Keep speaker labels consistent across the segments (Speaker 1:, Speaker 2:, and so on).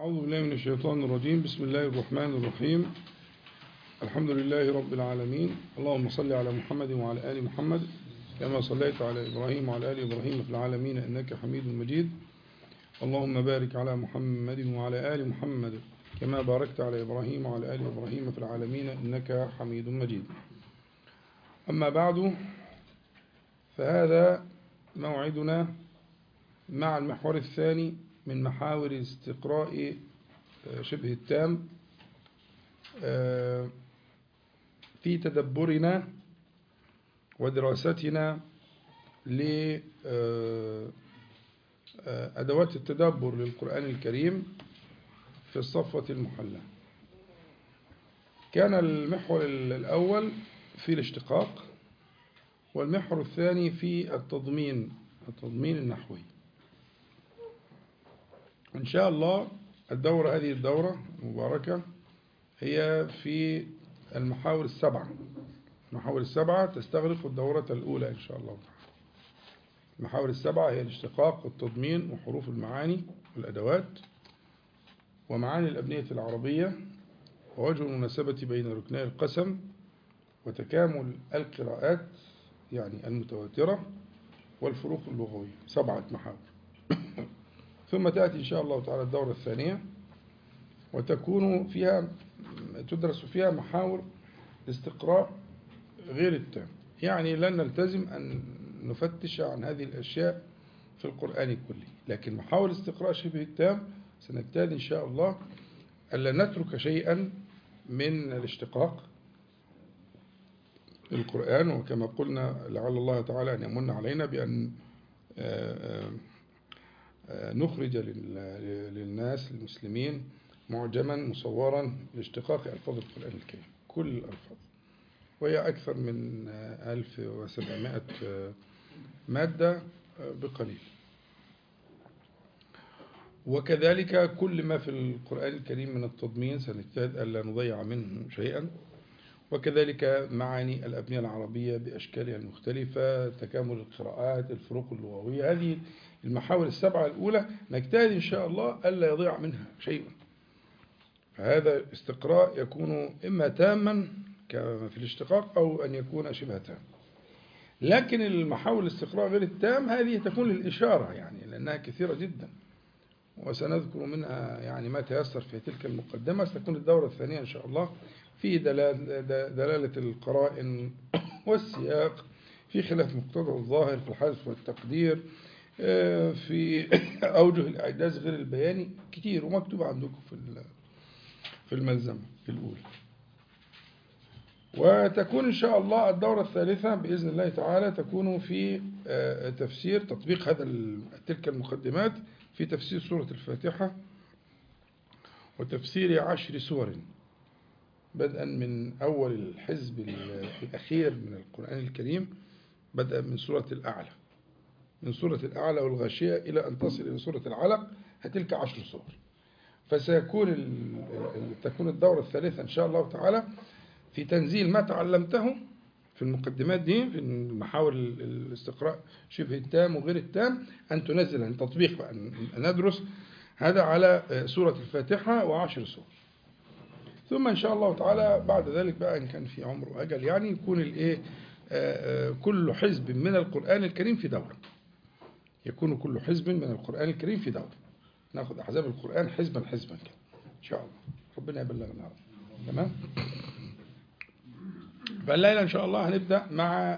Speaker 1: أعوذ بالله من الشيطان الرجيم بسم الله الرحمن الرحيم الحمد لله رب العالمين اللهم صل على محمد وعلى آل محمد كما صليت على إبراهيم وعلى آل إبراهيم في العالمين إنك حميد مجيد اللهم بارك على محمد وعلى آل محمد كما باركت على إبراهيم وعلى آل إبراهيم في العالمين إنك حميد مجيد أما بعد فهذا موعدنا مع المحور الثاني من محاور استقراء شبه التام في تدبرنا ودراستنا لأدوات التدبر للقرآن الكريم في الصفوة المحلى كان المحور الأول في الاشتقاق والمحور الثاني في التضمين التضمين النحوي إن شاء الله الدورة هذه الدورة المباركة هي في المحاور السبعة المحاور السبعة تستغرق الدورة الأولى إن شاء الله تعالى المحاور السبعة هي الاشتقاق والتضمين وحروف المعاني والأدوات ومعاني الأبنية العربية ووجه المناسبة بين ركني القسم وتكامل القراءات يعني المتواترة والفروق اللغوية سبعة محاور ثم تأتي إن شاء الله تعالى الدورة الثانية وتكون فيها تدرس فيها محاور الاستقراء غير التام يعني لن نلتزم أن نفتش عن هذه الأشياء في القرآن كله لكن محاور الاستقراء شبه التام سنجتهد إن شاء الله ألا نترك شيئا من الاشتقاق القرآن وكما قلنا لعل الله تعالى أن يمن علينا بأن نخرج للناس المسلمين معجما مصورا لاشتقاق ألفاظ القرآن الكريم كل الألفاظ وهي أكثر من 1700 مادة بقليل وكذلك كل ما في القرآن الكريم من التضمين سنجتهد ألا نضيع منه شيئا وكذلك معاني الأبنية العربية بأشكالها المختلفة تكامل القراءات الفروق اللغوية هذه المحاور السبعة الأولى نجتهد إن شاء الله ألا يضيع منها شيء فهذا استقراء يكون إما تاما كما في الاشتقاق أو أن يكون شبه تام لكن المحاور الاستقراء غير التام هذه تكون للإشارة يعني لأنها كثيرة جدا وسنذكر منها يعني ما تيسر في تلك المقدمة ستكون الدورة الثانية إن شاء الله في دلالة القرائن والسياق في خلاف مقتضى الظاهر في الحذف والتقدير في أوجه الإعجاز غير البياني كتير ومكتوب عندكم في في الملزمة الأولى وتكون إن شاء الله الدورة الثالثة بإذن الله تعالى تكون في تفسير تطبيق هذا تلك المقدمات في تفسير سورة الفاتحة وتفسير عشر سور بدءا من أول الحزب الأخير من القرآن الكريم بدءا من سورة الأعلى من سورة الأعلى والغاشية إلى أن تصل إلى سورة العلق هتلك عشر سور فسيكون تكون الدورة الثالثة إن شاء الله تعالى في تنزيل ما تعلمته في المقدمات دي في محاور الاستقراء شبه التام وغير التام أن تنزل أن تطبيق بقى أن ندرس هذا على سورة الفاتحة وعشر سور ثم إن شاء الله تعالى بعد ذلك بقى إن كان في عمر وأجل يعني يكون الإيه كل حزب من القرآن الكريم في دورة يكون كل حزب من القرآن الكريم في دورة ناخذ أحزاب القرآن حزبا حزبا كده إن شاء الله ربنا يبلغنا تمام فالليلة إن شاء الله هنبدأ مع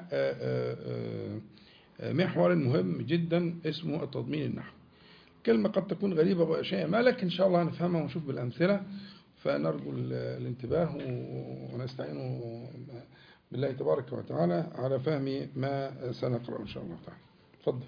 Speaker 1: محور مهم جدا اسمه التضمين النحوي كلمة قد تكون غريبة وأشياء ما لكن إن شاء الله هنفهمها ونشوف بالأمثلة فنرجو الانتباه ونستعين بالله تبارك وتعالى على فهم ما سنقرأ إن شاء الله تعالى تفضل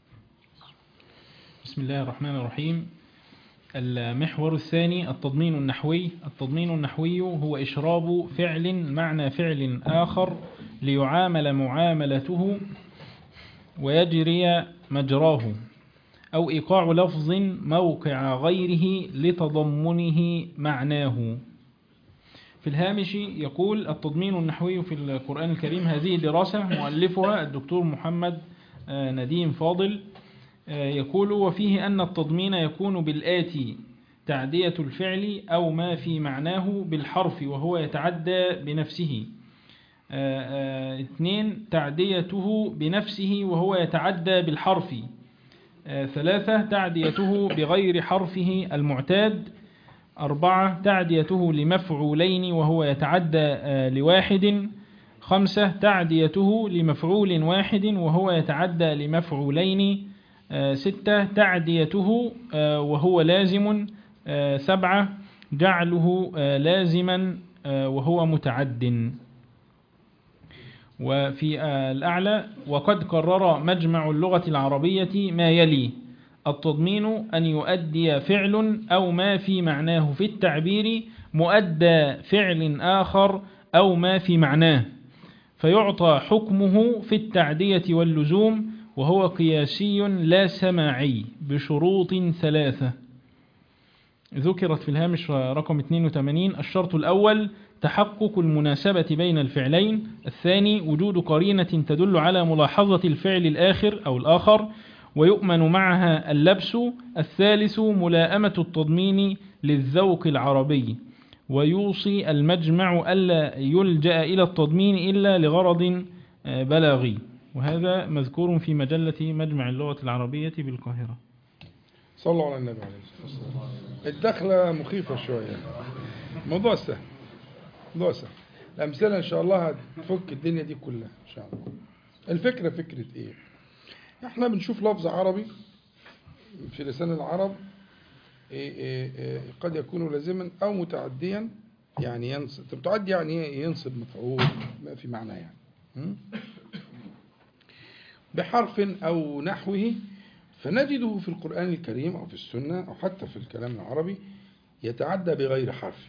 Speaker 2: بسم الله الرحمن الرحيم المحور الثاني التضمين النحوي التضمين النحوي هو إشراب فعل معنى فعل آخر ليعامل معاملته ويجري مجراه أو إيقاع لفظ موقع غيره لتضمنه معناه في الهامش يقول التضمين النحوي في القرآن الكريم هذه دراسة مؤلفها الدكتور محمد نديم فاضل يقول وفيه أن التضمين يكون بالآتي تعدية الفعل أو ما في معناه بالحرف وهو يتعدى بنفسه آه، آه، اثنين تعديته بنفسه وهو يتعدى بالحرف آه، ثلاثة تعديته بغير حرفه المعتاد أربعة تعديته لمفعولين وهو يتعدى آه، لواحد خمسة تعديته لمفعول واحد وهو يتعدى لمفعولين آه، ستة تعديته آه، وهو لازم آه، سبعة جعله آه، لازما آه، وهو متعد وفي آه، الأعلى وقد قرر مجمع اللغة العربية ما يلي التضمين أن يؤدي فعل أو ما في معناه في التعبير مؤدى فعل آخر أو ما في معناه فيعطى حكمه في التعدية واللزوم وهو قياسي لا سماعي بشروط ثلاثة ذكرت في الهامش رقم 82 الشرط الأول تحقق المناسبة بين الفعلين الثاني وجود قرينة تدل على ملاحظة الفعل الآخر أو الآخر ويؤمن معها اللبس الثالث ملاءمة التضمين للذوق العربي ويوصي المجمع ألا يلجأ إلى التضمين إلا لغرض آه، بلاغي وهذا مذكور في مجلة مجمع اللغة العربية بالقاهرة
Speaker 1: صلوا على النبي عليه الصلاة والسلام الدخلة مخيفة شوية موضوع سهل موضوع سهل الأمثلة إن شاء الله هتفك الدنيا دي كلها إن شاء الله الفكرة فكرة إيه إحنا بنشوف لفظ عربي في لسان العرب إيه إيه إيه قد يكون لازما أو متعديا يعني ينصب طب متعدي يعني إيه؟ ينصب مفعول ما في معنى يعني م? بحرف أو نحوه فنجده في القرآن الكريم أو في السنة أو حتى في الكلام العربي يتعدى بغير حرفه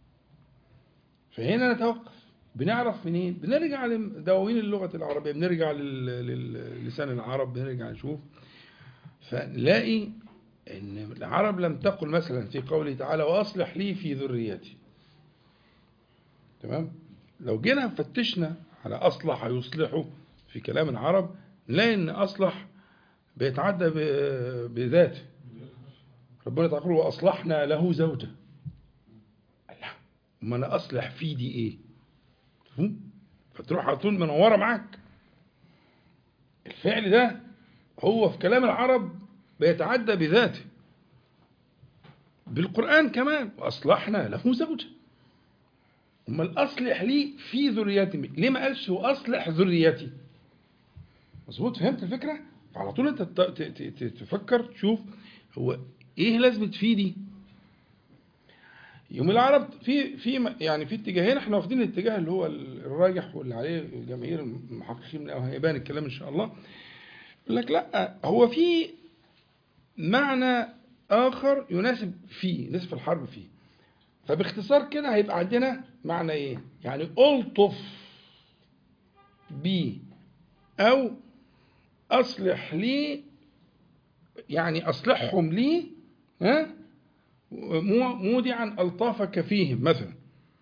Speaker 1: فهنا نتوقف بنعرف منين بنرجع لدواوين اللغة العربية بنرجع لل- لل- للسان العرب بنرجع نشوف فنلاقي ان العرب لم تقل مثلا في قوله تعالى واصلح لي في ذريتي تمام لو جينا فتشنا على اصلح يصلحه في كلام العرب نلاقي ان اصلح بيتعدى ب- بذاته ربنا تعالى يقول واصلحنا له زوجه الله ما انا اصلح في دي ايه مفهوم؟ فتروح على طول منوره معاك الفعل ده هو في كلام العرب بيتعدى بذاته بالقرآن كمان وأصلحنا له زوجة أما الأصلح لي في ذريتي ليه ما قالش وأصلح ذريتي مظبوط فهمت الفكرة فعلى طول أنت ت- ت- ت- تفكر تشوف هو إيه لازمة في دي يوم العرب في في م- يعني في اتجاهين احنا واخدين الاتجاه اللي هو الراجح واللي عليه جماهير المحققين وهيبان الكلام ان شاء الله يقول لك لا هو في معنى آخر يناسب فيه نسب الحرب فيه فباختصار كده هيبقى عندنا معنى ايه يعني ألطف بي أو أصلح لي يعني أصلحهم لي ها مو- مودعا ألطافك فيهم مثلا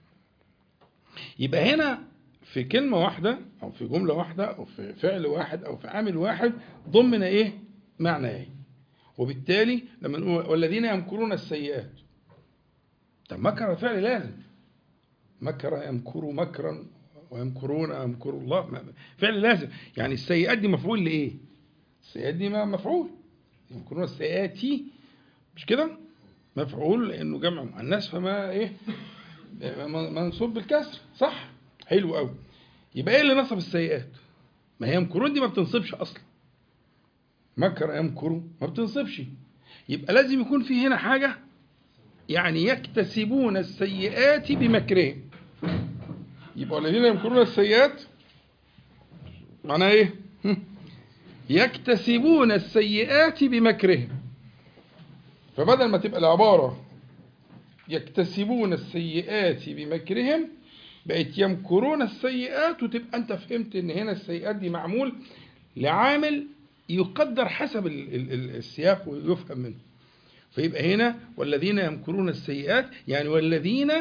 Speaker 1: يبقى هنا في كلمة واحدة أو في جملة واحدة أو في فعل واحد أو في عامل واحد ضمن إيه معنى إيه وبالتالي لما نقول والذين يمكرون السيئات طب مكر فعل لازم مكر يمكر مكرا ويمكرون يمكر الله ما- فعل لازم يعني السيئات دي مفعول لإيه السيئات دي ما مفعول يمكرون السيئات مش كده مفعول لأنه جمع مؤنث فما إيه منصوب بالكسر صح حلو قوي يبقى ايه اللي نصب السيئات ما هي يمكرون دي ما بتنصبش اصلا مكر يمكر ما بتنصبش يبقى لازم يكون في هنا حاجة يعني يكتسبون السيئات بمكرهم يبقى الذين يمكرون السيئات معناها ايه هم. يكتسبون السيئات بمكرهم فبدل ما تبقى العبارة يكتسبون السيئات بمكرهم بقت يمكرون السيئات وتبقى انت فهمت ان هنا السيئات دي معمول لعامل يقدر حسب ال- ال- ال- السياق ويفهم منه فيبقى هنا والذين يمكرون السيئات يعني والذين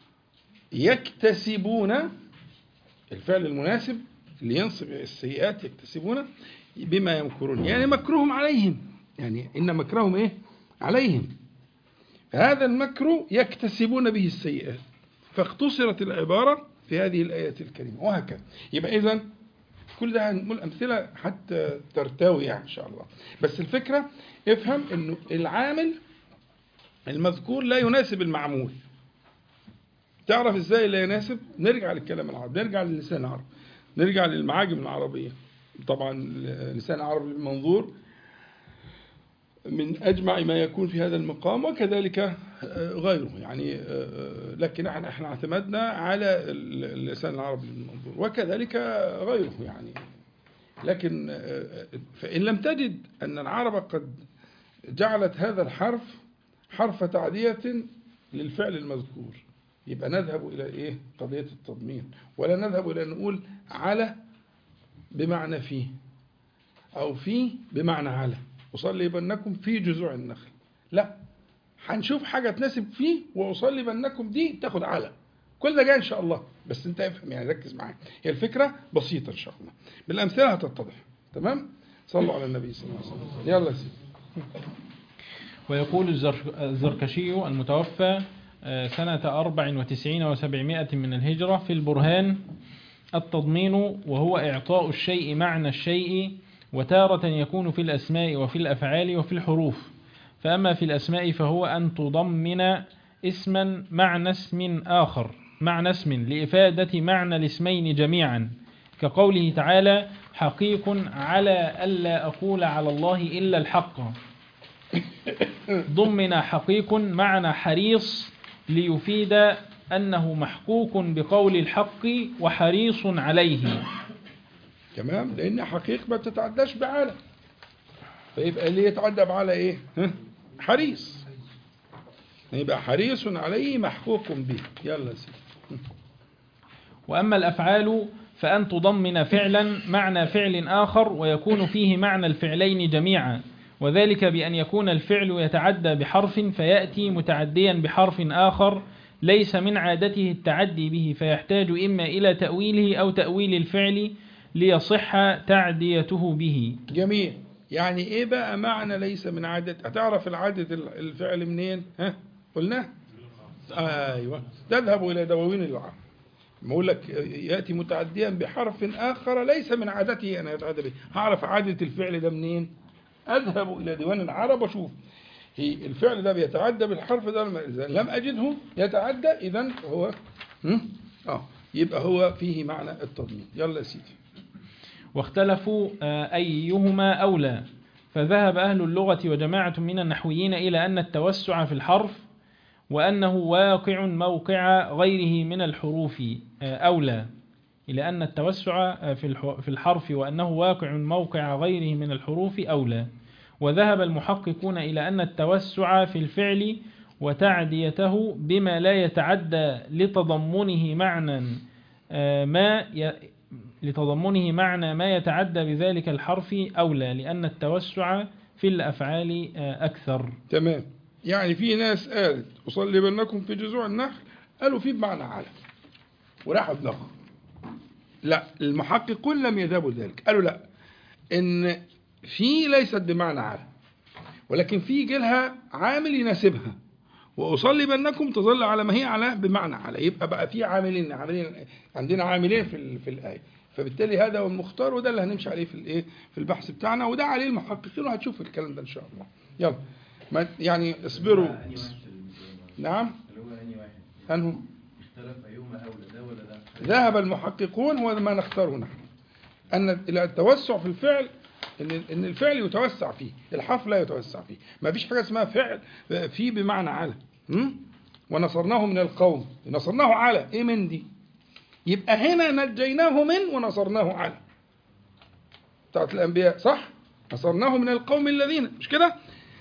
Speaker 1: يكتسبون الفعل المناسب اللي ينصب السيئات يكتسبون بما يمكرون يعني مكرهم عليهم يعني إن مكرهم إيه عليهم هذا المكر يكتسبون به السيئات فاختصرت العبارة في هذه الآية الكريمة وهكذا يبقى إذا كل ده هنقول أمثلة حتى ترتوي يعني إن شاء الله بس الفكرة افهم إنه العامل المذكور لا يناسب المعمول تعرف ازاي لا يناسب نرجع للكلام العربي نرجع للسان العربي نرجع للمعاجم العربية طبعا لسان العربي المنظور من أجمع ما يكون في هذا المقام وكذلك غيره يعني لكن احنا احنا اعتمدنا على اللسان العربي المنظور وكذلك غيره يعني لكن فإن لم تجد أن العرب قد جعلت هذا الحرف حرف تعدية للفعل المذكور يبقى نذهب إلى إيه قضية التضمين ولا نذهب إلى نقول على بمعنى فيه أو في بمعنى على أصلي بأنكم في جذوع النخل لا هنشوف حاجة تناسب فيه وأصلي بأنكم دي تاخد على كل ده جاي إن شاء الله بس أنت افهم يعني ركز معايا هي الفكرة بسيطة إن شاء الله بالأمثلة هتتضح تمام صلوا على النبي صلى الله عليه وسلم يلا سيدي
Speaker 2: ويقول الزركشي المتوفى سنة أربع وتسعين وسبعمائة من الهجرة في البرهان التضمين وهو إعطاء الشيء معنى الشيء وتارة يكون في الأسماء وفي الأفعال وفي الحروف فأما في الأسماء فهو أن تضمن اسما معنى اسم آخر معنى اسم لإفادة معنى الاسمين جميعا كقوله تعالى حقيق على ألا أقول على الله إلا الحق ضمن حقيق معنى حريص ليفيد أنه محقوق بقول الحق وحريص عليه
Speaker 1: تمام لأن حقيقة ما تتعداش بعلى فيبقى اللي يتعدى بعلى إيه ها؟ حريص يبقى حريص عليه محقوق به يلا سيدي
Speaker 2: وأما الأفعال فأن تضمن فعلا معنى فعل آخر ويكون فيه معنى الفعلين جميعا وذلك بأن يكون الفعل يتعدى بحرف فيأتي متعديا بحرف آخر ليس من عادته التعدي به فيحتاج إما إلى تأويله أو تأويل الفعل ليصح تعديته به
Speaker 1: جميل يعني ايه بقى معنى ليس من عادة هتعرف العادة الفعل منين ها قلنا ايوه تذهب الى دواوين العرب بقول لك ياتي متعديا بحرف اخر ليس من عادته ان يتعدى به هعرف عادة الفعل ده منين اذهب الى ديوان العرب واشوف هي الفعل ده بيتعدى بالحرف ده اذا لم اجده يتعدى اذا هو اه يبقى هو فيه معنى التضمين يلا يا سيدي
Speaker 2: واختلفوا أيهما أولى فذهب أهل اللغة وجماعة من النحويين إلى أن التوسع في الحرف وأنه واقع موقع غيره من الحروف أولى إلى أن التوسع في الحرف وأنه واقع موقع غيره من الحروف أولى وذهب المحققون إلى أن التوسع في الفعل وتعديته بما لا يتعدى لتضمنه معنى ما لتضمنه معنى ما يتعدى بذلك الحرف أولى لأن التوسع في الأفعال أكثر
Speaker 1: تمام يعني في ناس قالت أصلي بينكم في جذوع النخل قالوا فيه بمعنى على وراحوا دماغهم لا المحققون لم يذهبوا ذلك قالوا لا إن في ليست بمعنى على ولكن في جيلها عامل يناسبها وأصلي بأنكم تظل على ما هي على بمعنى على يبقى بقى في عاملين عاملين عندنا عاملين في في الآية فبالتالي هذا هو المختار وده اللي هنمشي عليه في الايه في البحث بتاعنا وده عليه المحققين وهتشوف الكلام ده ان شاء الله يلا ما يعني اصبروا نعم انه
Speaker 3: اختلف ايهما اولى ده ولا ده
Speaker 1: ذهب المحققون هو ما نختاره نحن ان الى التوسع في الفعل ان ان الفعل يتوسع فيه الحرف لا يتوسع فيه ما فيش حاجه اسمها فعل فيه بمعنى على ونصرناه من القوم نصرناه على ايه من دي يبقى هنا نجيناه من ونصرناه على بتاعت الأنبياء صح نصرناه من القوم الذين مش كده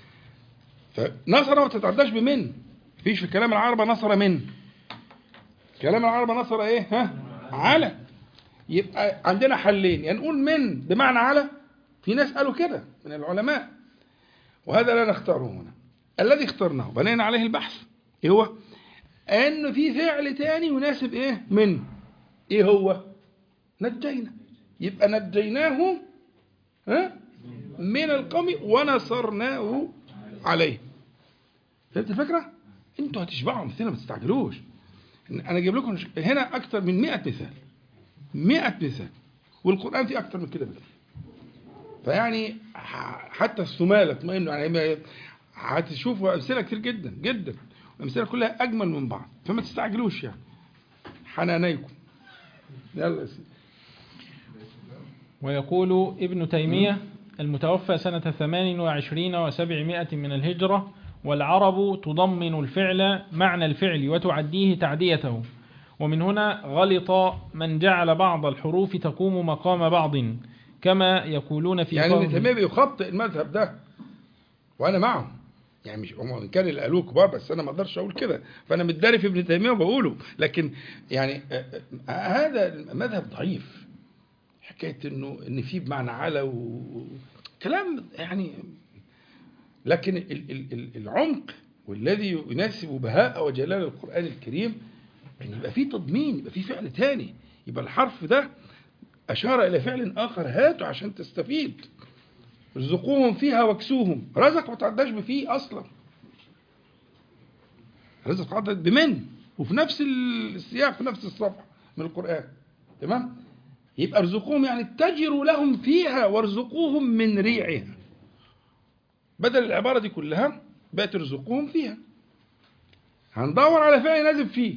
Speaker 1: فنصر ما تتعداش بمن مفيش في كلام العرب نصر من كلام العرب نصر ايه ها على يبقى عندنا حلين يا نقول من بمعنى على في ناس قالوا كده من العلماء وهذا لا نختاره هنا الذي اخترناه بنينا عليه البحث ايه هو ان في فعل تاني يناسب ايه من ايه هو نجينا يبقى نجيناه ها من القوم ونصرناه عليه فهمت الفكرة انتوا هتشبعوا امثله ما تستعجلوش انا اجيب لكم هنا اكثر من 100 مثال 100 مثال والقران فيه اكثر من كده بكتير فيعني ح- حتى الثمالة اطمئنوا يعني هتشوفوا امثله كتير جدا جدا الامثله كلها اجمل من بعض فما تستعجلوش يعني حنانيكم يلا يا سيدي
Speaker 2: ويقول ابن تيمية المتوفى سنة ثمان وعشرين وسبعمائة من الهجرة والعرب تضمن الفعل معنى الفعل وتعديه تعديته ومن هنا غلط من جعل بعض الحروف تقوم مقام بعض كما يقولون في
Speaker 1: يعني ابن
Speaker 2: قوله-
Speaker 1: تيميه بيخطئ المذهب ده وانا معه يعني مش هم إن كان اللي قالوه كبار بس انا ما اقدرش اقول كده فانا متداري في ابن تيميه وبقوله لكن يعني آه، آه، هذا مذهب ضعيف حكايه انه ان في بمعنى على و... كلام يعني لكن ال- ال- ال- العمق والذي يناسب بهاء وجلال القران الكريم ان يبقى في تضمين يبقى في فعل تاني يبقى الحرف ده أشار إلى فعل آخر هاته عشان تستفيد ارزقوهم فيها واكسوهم رزق ما تعداش بفيه أصلا رزق عدد بمن وفي نفس السياق في نفس الصفحة من القرآن تمام يبقى ارزقوهم يعني اتجروا لهم فيها وارزقوهم من ريعها بدل العبارة دي كلها بقت ارزقوهم فيها هندور على فعل يناسب فيه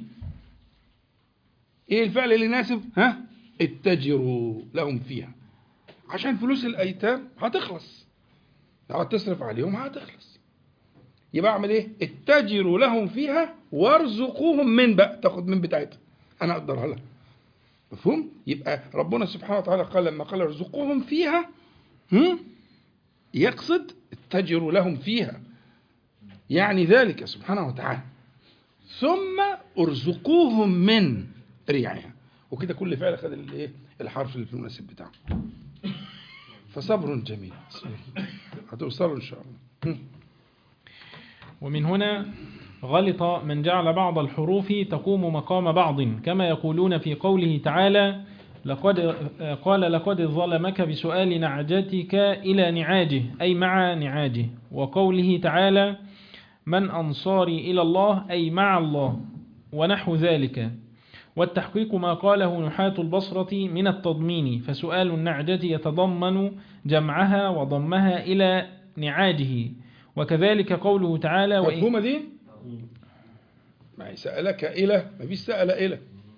Speaker 1: ايه الفعل اللي يناسب ها اتجروا لهم فيها عشان فلوس الايتام هتخلص لو تصرف عليهم هتخلص يبقى اعمل ايه اتجروا لهم فيها وارزقوهم من بقى تاخد من بتاعتها انا اقدرها لها مفهوم يبقى ربنا سبحانه وتعالى قال لما قال ارزقوهم فيها هم؟ يقصد اتجروا لهم فيها يعني ذلك سبحانه وتعالى ثم ارزقوهم من ريعها وكده كل فعل خد الايه الحرف اللي في المناسب بتاعه فصبر جميل هتوصلوا ان شاء الله
Speaker 2: ومن هنا غلط من جعل بعض الحروف تقوم مقام بعض كما يقولون في قوله تعالى لقد قال لقد ظلمك بسؤال نعجتك إلى نعاجه أي مع نعاجه وقوله تعالى من أنصاري إلى الله أي مع الله ونحو ذلك والتحقيق ما قاله نحاة البصرة من التضمين فسؤال النعجة يتضمن جمعها وضمها إلى نعاجه وكذلك قوله تعالى وإن
Speaker 1: مفهومه دي ما هي سألك إلى ما فيش سأل إلى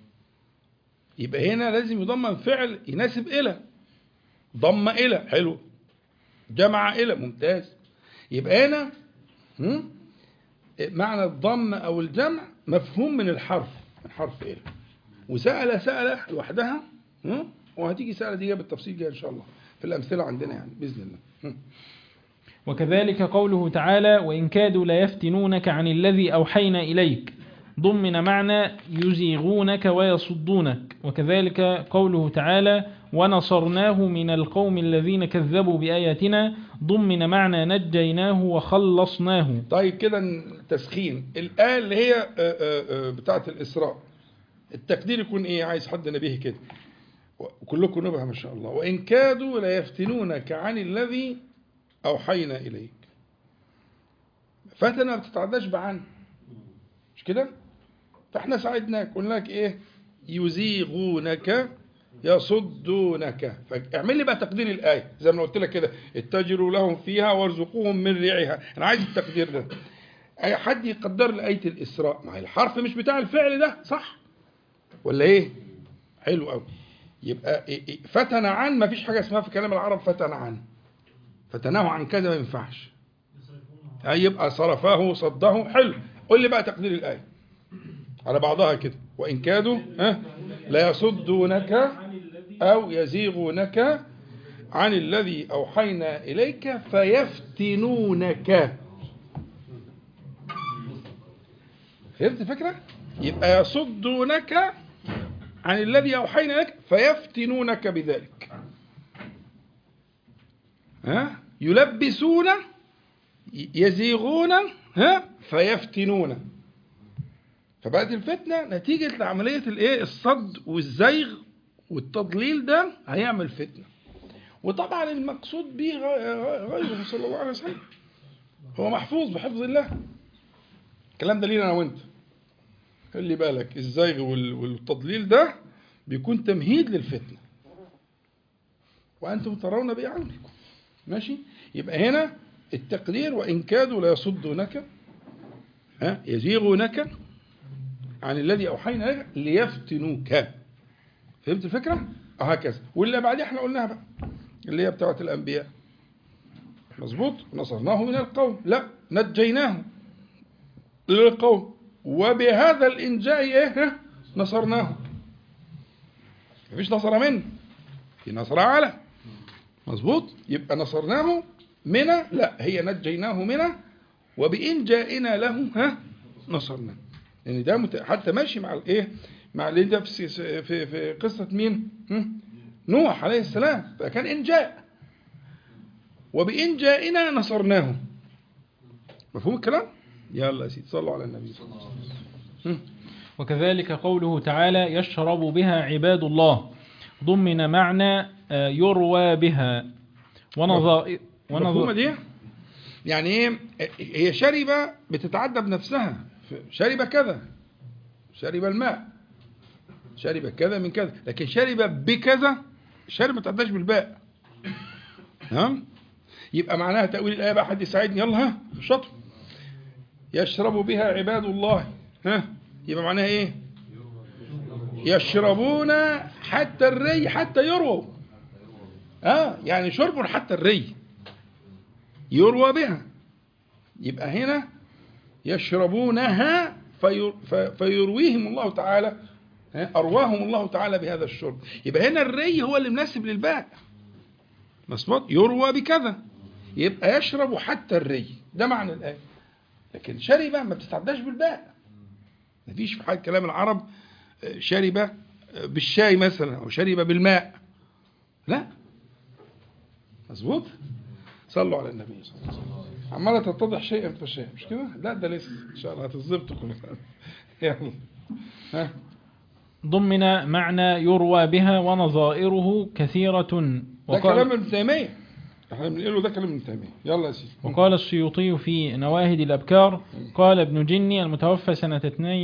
Speaker 1: يبقى هنا لازم يضمن فعل يناسب إلى ضم إلى حلو جمع إلى ممتاز يبقى هنا هم؟ معنى الضم أو الجمع مفهوم من الحرف من حرف إلى وسأل سأل لوحدها هم؟ وهتيجي سأل دي بالتفصيل جاي إن شاء الله في الأمثلة عندنا يعني بإذن الله هم.
Speaker 2: وكذلك قوله تعالى وإن كادوا ليفتنونك عن الذي أوحينا إليك ضمن معنى يزيغونك ويصدونك وكذلك قوله تعالى ونصرناه من القوم الذين كذبوا بآياتنا ضمن معنى نجيناه وخلصناه
Speaker 1: طيب كده تسخين الآية اللي هي آه، آه، آه، بتاعة الإسراء التقدير يكون إيه عايز حد نبيه كده وكلكم نبه ما شاء الله وإن كادوا ليفتنونك عن الذي أوحينا إليك فتنة ما بتتعداش بعن مش كده فاحنا ساعدناك قلنا لك إيه يزيغونك يصدونك فاعمل لي بقى تقدير الآية زي ما قلت لك كده اتجروا لهم فيها وارزقوهم من ريعها أنا عايز التقدير ده أي حد يقدر لي آية الإسراء ما هي الحرف مش بتاع الفعل ده صح ولا إيه حلو قوي يبقى إيه إيه فتن عن ما فيش حاجة اسمها في كلام العرب فتن عن فتناه عن كذا ما ينفعش أي يبقى صرفه صده حلو قول لي بقى تقدير الآية على بعضها كده وإن كادوا ها لا يصدونك أو يزيغونك عن الذي أوحينا إليك فيفتنونك فهمت الفكرة؟ يبقى يصدونك عن الذي أوحينا إليك فيفتنونك بذلك ها يلبسون يزيغون ها فيفتنون فبقت الفتنة نتيجة لعملية الايه الصد والزيغ والتضليل ده هيعمل فتنة وطبعا المقصود به غ- غيره صلى الله عليه وسلم هو محفوظ بحفظ الله الكلام ده لينا انا وانت خلي بالك الزيغ وال- والتضليل ده بيكون تمهيد للفتنه وانتم ترون باعينكم ماشي يبقى هنا التقدير وان كادوا لا يصدونك ها يزيغونك عن الذي اوحينا لك ليفتنوك فهمت الفكره؟ هكذا واللي بعدها احنا قلناها بقى اللي هي بتاعت الانبياء مظبوط نصرناه من القوم لا نجيناه للقوم وبهذا الانجاء ايه ها؟ نصرناه مفيش نصر منه في نصر على مظبوط يبقى نصرناه منا لا هي نجيناه منا وبإن جائنا له ها نصرنا يعني ده مت... حتى ماشي مع الايه مع اللي ده في في في قصه مين هم؟ نوح عليه السلام فكان ان جاء وبإن جائنا نصرناه مفهوم الكلام يلا يا سيدي صلوا على النبي صلى الله عليه وسلم هم.
Speaker 2: وكذلك قوله تعالى يشرب بها عباد الله ضمن معنى آه، يروى بها ونظائر
Speaker 1: مفهومة دي يعني ايه هي شربة بتتعدى بنفسها شرب كذا شرب الماء شرب كذا من كذا لكن شرب بكذا شرب ما تعداش بالباء تمام يبقى معناها تأويل الآية بقى حد يساعدني يلا ها شطر يشرب بها عباد الله ها يبقى معناها ايه يشربون حتى الري حتى يرووا اه يعني شرب حتى الري يروى بها يبقى هنا يشربونها فير ف- فيرويهم الله تعالى ها، أرواهم الله تعالى بهذا الشرب يبقى هنا الري هو اللي مناسب للباء مظبوط يروى بكذا يبقى يشرب حتى الري ده معنى الآية لكن شرب ما بتتعداش بالباء مفيش في حال كلام العرب آه، شرب آه، بالشاي مثلا أو شرب بالماء لا مظبوط صلوا على النبي صلى الله عليه وسلم عماله تتضح شيئا فشيئا مش كده لا ده لسه ان شاء الله هتظبطوا كل يلا ها
Speaker 2: ضمن معنى يروى بها ونظائره كثيرة
Speaker 1: ده
Speaker 2: وقال,
Speaker 1: كلام ابن تيميه احنا بنقوله ده كلام ابن تيميه يلا يا سيدي
Speaker 2: وقال السيوطي في نواهد الأبكار قال ابن جني المتوفى سنة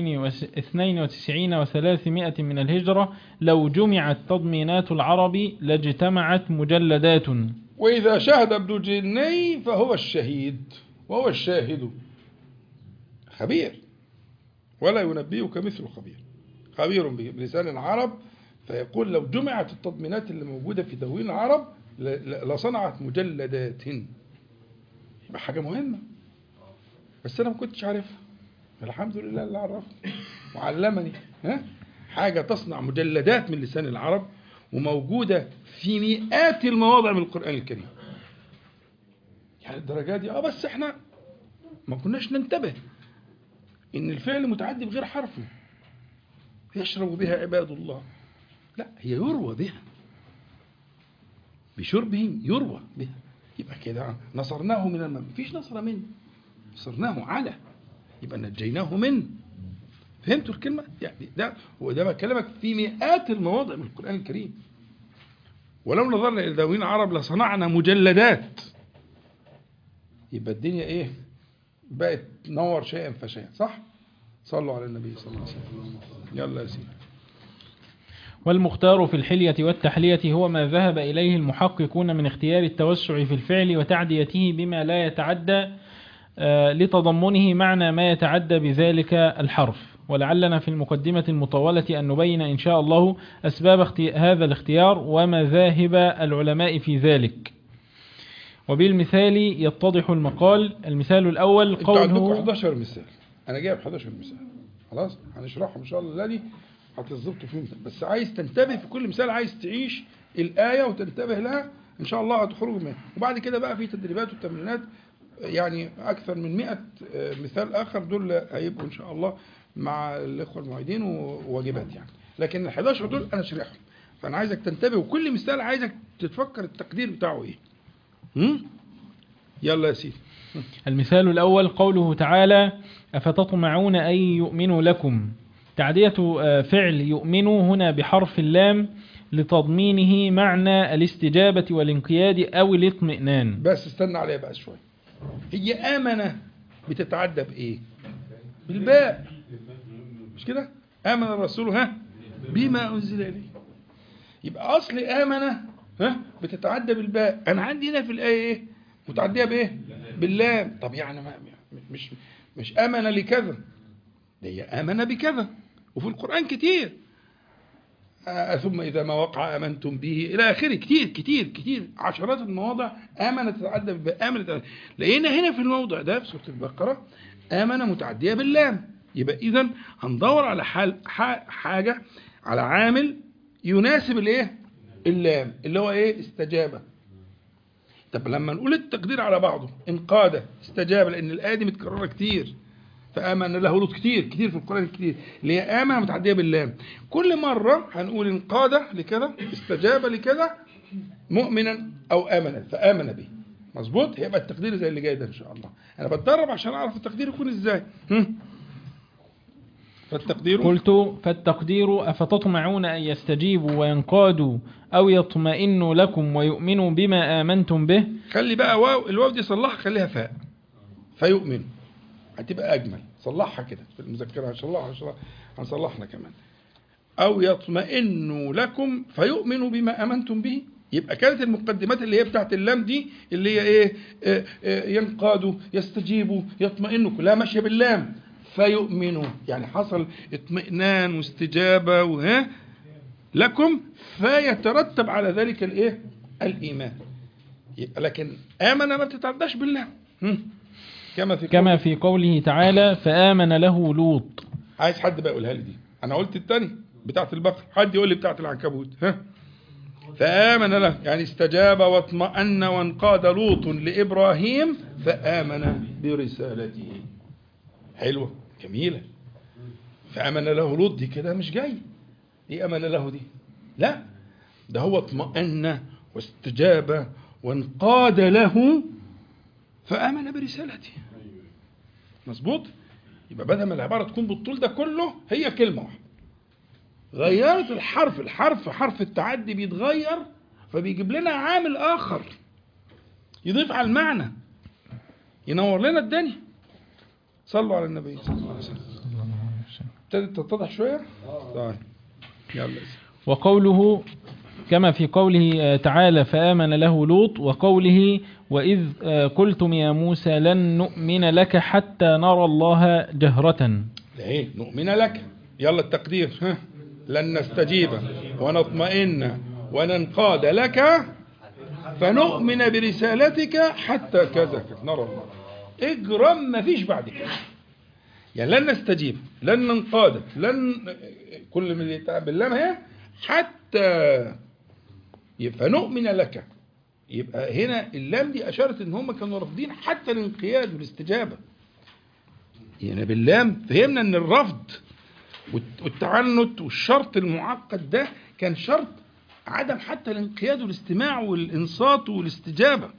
Speaker 2: 92 و300 من الهجرة لو جمعت تضمينات العرب لاجتمعت مجلدات
Speaker 1: واذا شهد ابن جني فهو الشهيد وهو الشاهد خبير ولا ينبئك مثل خبير خبير بلسان العرب فيقول لو جمعت التضمينات اللي موجودة في دواوين العرب ل- ل- لصنعت مجلدات يبقى حاجة مهمة بس أنا ما كنتش عارفها الحمد لله اللي عرفني وعلمني ها حاجة تصنع مجلدات من لسان العرب وموجودة في مئات المواضع من القرآن الكريم يعني الدرجات دي اه بس احنا ما كناش ننتبه ان الفعل متعدي بغير حرفه يشرب بها عباد الله لا هي يروى بها بشربهم يروى بها يبقى كده نصرناه من الماء مفيش نصر منه نصرناه على يبقى نجيناه من فهمتوا الكلمة؟ يعني ده وده بكلمك في مئات المواضع من القرآن الكريم ولو نظرنا إلى دواوين العرب لصنعنا مجلدات يبقى الدنيا إيه؟ بقت تنور شيئا فشيئا صح؟ صلوا على النبي صلى الله عليه وسلم يلا يا سيدي
Speaker 2: والمختار في الحلية والتحلية هو ما ذهب إليه المحققون من اختيار التوسع في الفعل وتعديته بما لا يتعدى آه، لتضمنه معنى ما يتعدى بذلك الحرف ولعلنا في المقدمة المطولة أن نبين إن شاء الله أسباب اختي- هذا الاختيار ومذاهب العلماء في ذلك وبالمثال يتضح المقال المثال الأول
Speaker 1: انتوا عندكم
Speaker 2: قوله
Speaker 1: 11 مثال انا جايب 11 مثال خلاص هنشرحهم ان شاء الله الذي هتظبطوا فيهم بس عايز تنتبه في كل مثال عايز تعيش الايه وتنتبه لها ان شاء الله هتخرجوا منها وبعد كده بقى في تدريبات وتمرينات يعني اكثر من 100 مثال اخر دول هيبقوا ان شاء الله مع الاخوه المعيدين وواجبات يعني لكن ال 11 دول انا شارحهم فانا عايزك تنتبه وكل مثال عايزك تتفكر التقدير بتاعه ايه هم؟ يلا يا سيدي
Speaker 2: المثال الأول قوله تعالى أفتطمعون أن يؤمنوا لكم تعدية آه، فعل يؤمنوا هنا بحرف اللام لتضمينه معنى الاستجابة والانقياد أو الاطمئنان
Speaker 1: بس استنى عليها بقى شويه هي آمنة بتتعدى بإيه؟ بالباء مش كده آمن الرسول ها بما أنزل إليه يبقى أصل آمن ها بتتعدى بالباء أنا عندي هنا في الآية إيه متعدية بإيه باللام طب يعني ما مش مش آمن لكذا ده هي آمن بكذا وفي القرآن كتير آه ثم إذا ما وقع آمنتم به إلى آخره كتير كتير كتير عشرات المواضع آمن تتعدى بالباء آمن تتعدى لقينا هنا في الموضع ده في سورة البقرة آمن متعدية باللام يبقى إذا هندور على حال ح- حاجة على عامل يناسب الايه اللام اللي هو ايه استجابة طب لما نقول التقدير على بعضه انقاد استجاب لان الايه دي متكرره كتير فامن له لوط كتير كتير في القران كتير اللي هي امن متعديه باللام كل مره هنقول انقاد لكذا استجاب لكذا مؤمنا او امنا فامن به مظبوط هيبقى التقدير زي اللي جاي ده ان شاء الله انا بتدرب عشان اعرف التقدير يكون ازاي هم؟ فالتقدير
Speaker 2: قلت فالتقدير أفتطمعون أن يستجيبوا وينقادوا أو يطمئنوا لكم ويؤمنوا بما آمنتم به
Speaker 1: خلي بقى واو الواو دي صلحها خليها فاء فيؤمن هتبقى اجمل صلحها كده في المذكره هنصلحها هنصلحها هنصلحنا كمان او يطمئنوا لكم فيؤمنوا بما امنتم به يبقى كانت المقدمات اللي هي بتاعت اللام دي اللي هي ايه آه، آه، ينقادوا يستجيبوا يطمئنوا كلها ماشيه باللام فيؤمنوا يعني حصل اطمئنان واستجابه وها لكم فيترتب على ذلك الايه الايمان يبقى لكن آمن ما بتتعداش بالله هم. كما في
Speaker 2: كما
Speaker 1: قول-
Speaker 2: في قوله تعالى فآمن له لوط
Speaker 1: عايز حد بقى يقولها لي دي أنا قلت التاني بتاعت البقر حد يقول لي بتاعت العنكبوت ها فآمن له يعني استجاب واطمأن وانقاد لوط لإبراهيم فآمن برسالته حلوة جميلة فآمن له لوط دي كده مش جاي دي آمن له دي لا ده هو اطمأن واستجاب وانقاد له فآمن برسالته مظبوط يبقى بدل ما العبارة تكون بالطول ده كله هي كلمة واحدة غيرت الحرف الحرف حرف التعدي بيتغير فبيجيب لنا عامل آخر يضيف على المعنى ينور لنا الدنيا صلوا على النبي صلى الله عليه وسلم ابتدت تتضح شوية طيب يلا يا سيدي.
Speaker 2: وقوله كما في قوله آه، تعالى فآمن له لوط وقوله وإذ آه، قلتم يا موسى لن نؤمن لك حتى نرى الله جهرة
Speaker 1: ايه نؤمن لك يلا التقدير ها لن نستجيب ونطمئن وننقاد لك فنؤمن برسالتك حتى كذا نرى الله اجرم ما فيش بعد كده يعني لن نستجيب لن ننقاد لن كل من اللي يتعب بالله هي حتى يبقى نؤمن لك يبقى هنا اللام دي اشارت ان هم كانوا رافضين حتى الانقياد والاستجابه يعني باللام فهمنا ان الرفض والت- والتعنت والشرط المعقد ده كان شرط عدم حتى الانقياد والاستماع والانصات والاستجابه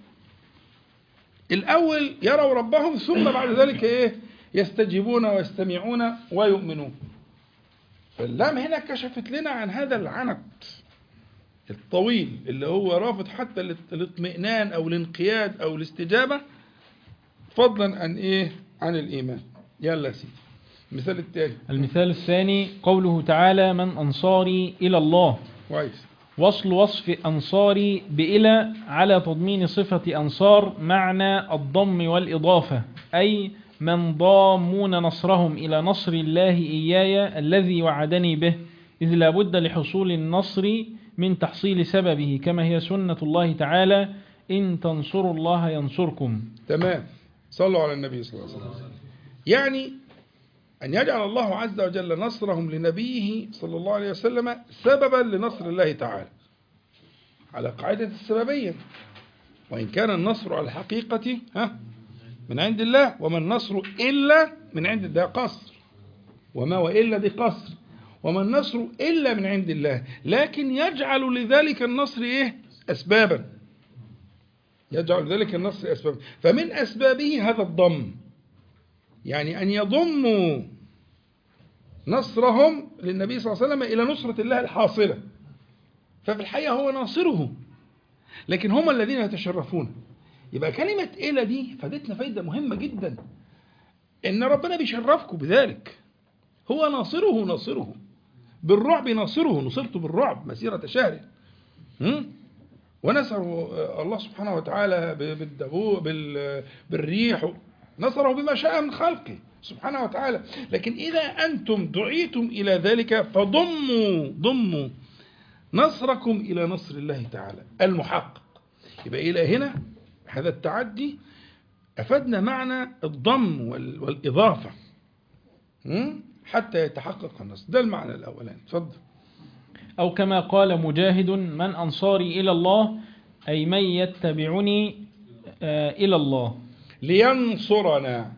Speaker 1: الاول يروا ربهم ثم بعد ذلك ايه يستجيبون ويستمعون ويؤمنون فاللام هنا كشفت لنا عن هذا العنت الطويل اللي هو رافض حتى الاط- الاطمئنان او الانقياد او الاستجابه فضلا عن ايه عن الايمان يلا يا سيدي المثال التاني
Speaker 2: المثال الثاني قوله تعالى من أنصاري إلى الله
Speaker 1: كويس
Speaker 2: وصل وصف أنصاري بإلى على تضمين صفة أنصار معنى الضم والإضافة أي من ضامون نصرهم إلى نصر الله إياي الذي وعدني به إذ لا بد لحصول النصر من تحصيل سببه كما هي سنة الله تعالى إن تنصروا الله ينصركم
Speaker 1: تمام صلوا على النبي صلى الله عليه وسلم يعني أن يجعل الله عز وجل نصرهم لنبيه صلى الله عليه وسلم سببا لنصر الله تعالى على قاعدة السببية وإن كان النصر على الحقيقة ها من عند الله وما النصر إلا من عند الله قصر وما وإلا دي قصر وما النصر إلا من عند الله لكن يجعل لذلك النصر إيه أسبابا يجعل ذلك النصر أسبابا فمن أسبابه هذا الضم يعني أن يضموا نصرهم للنبي صلى الله عليه وسلم إلى نصرة الله الحاصلة ففي الحقيقة هو ناصره لكن هم الذين يتشرفون يبقى كلمة إلى دي فادتنا فايدة مهمة جدا ان ربنا بيشرفكم بذلك هو ناصره ناصره بالرعب ناصره نصرته بالرعب مسيرة شهر هم؟ ونصره الله سبحانه وتعالى ب- بالدبو بال- بالريح نصره بما شاء من خلقه سبحانه وتعالى لكن إذا أنتم دعيتم إلى ذلك فضموا ضموا نصركم إلى نصر الله تعالى المحقق يبقى إلى هنا هذا التعدي أفدنا معنى الضم وال- والإضافة هم؟ حتى يتحقق النصر ده المعنى الأولاني اتفضل
Speaker 2: أو كما قال مجاهد من أنصاري إلى الله أي من يتبعني آه، إلى الله
Speaker 1: لينصرنا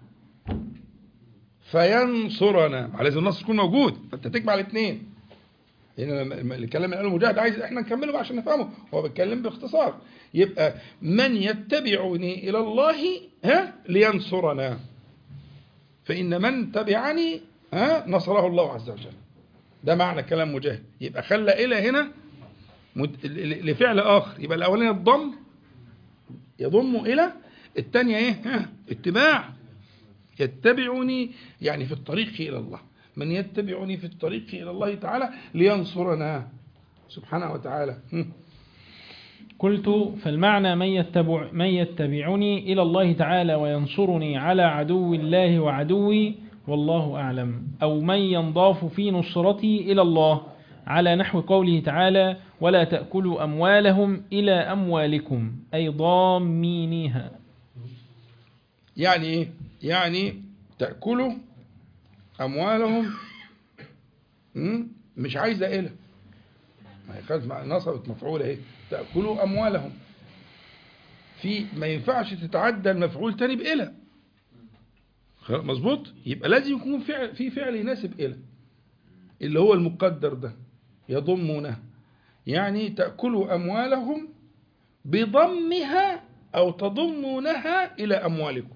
Speaker 1: فينصرنا لازم النصر يكون موجود فانت تجمع الاثنين هنا لما- الكلام اللي قاله مجاهد عايز احنا نكمله بقى عشان نفهمه هو بيتكلم باختصار يبقى من يتبعني الى الله ها لينصرنا فان من تبعني ها نصره الله عز وجل ده معنى كلام مجاهد يبقى خلى الى هنا مد- ل- ل- لفعل اخر يبقى الاولاني الضم يضم الى الثانيه ايه ها اتباع يتبعني يعني في الطريق الى الله من يتبعني في الطريق الى الله تعالى لينصرنا سبحانه وتعالى هم.
Speaker 2: قلت فالمعنى من, يتبع من يتبعني إلى الله تعالى وينصرني على عدو الله وعدوي والله أعلم أو من ينضاف في نصرتي إلى الله على نحو قوله تعالى ولا تأكلوا أموالهم إلى أموالكم أي ضامينيها
Speaker 1: يعني ايه يعني تاكلوا اموالهم هم؟ مش عايزه الى ما هي خدت مع نصبت مفعوله اهي تاكلوا اموالهم في ما ينفعش تتعدى المفعول تاني بإلى خلاص، مظبوط يبقى لازم يكون فعل في فعل يناسب إلى اللي هو المقدر ده يضمونه يعني تأكلوا أموالهم بضمها أو تضمونها إلى أموالكم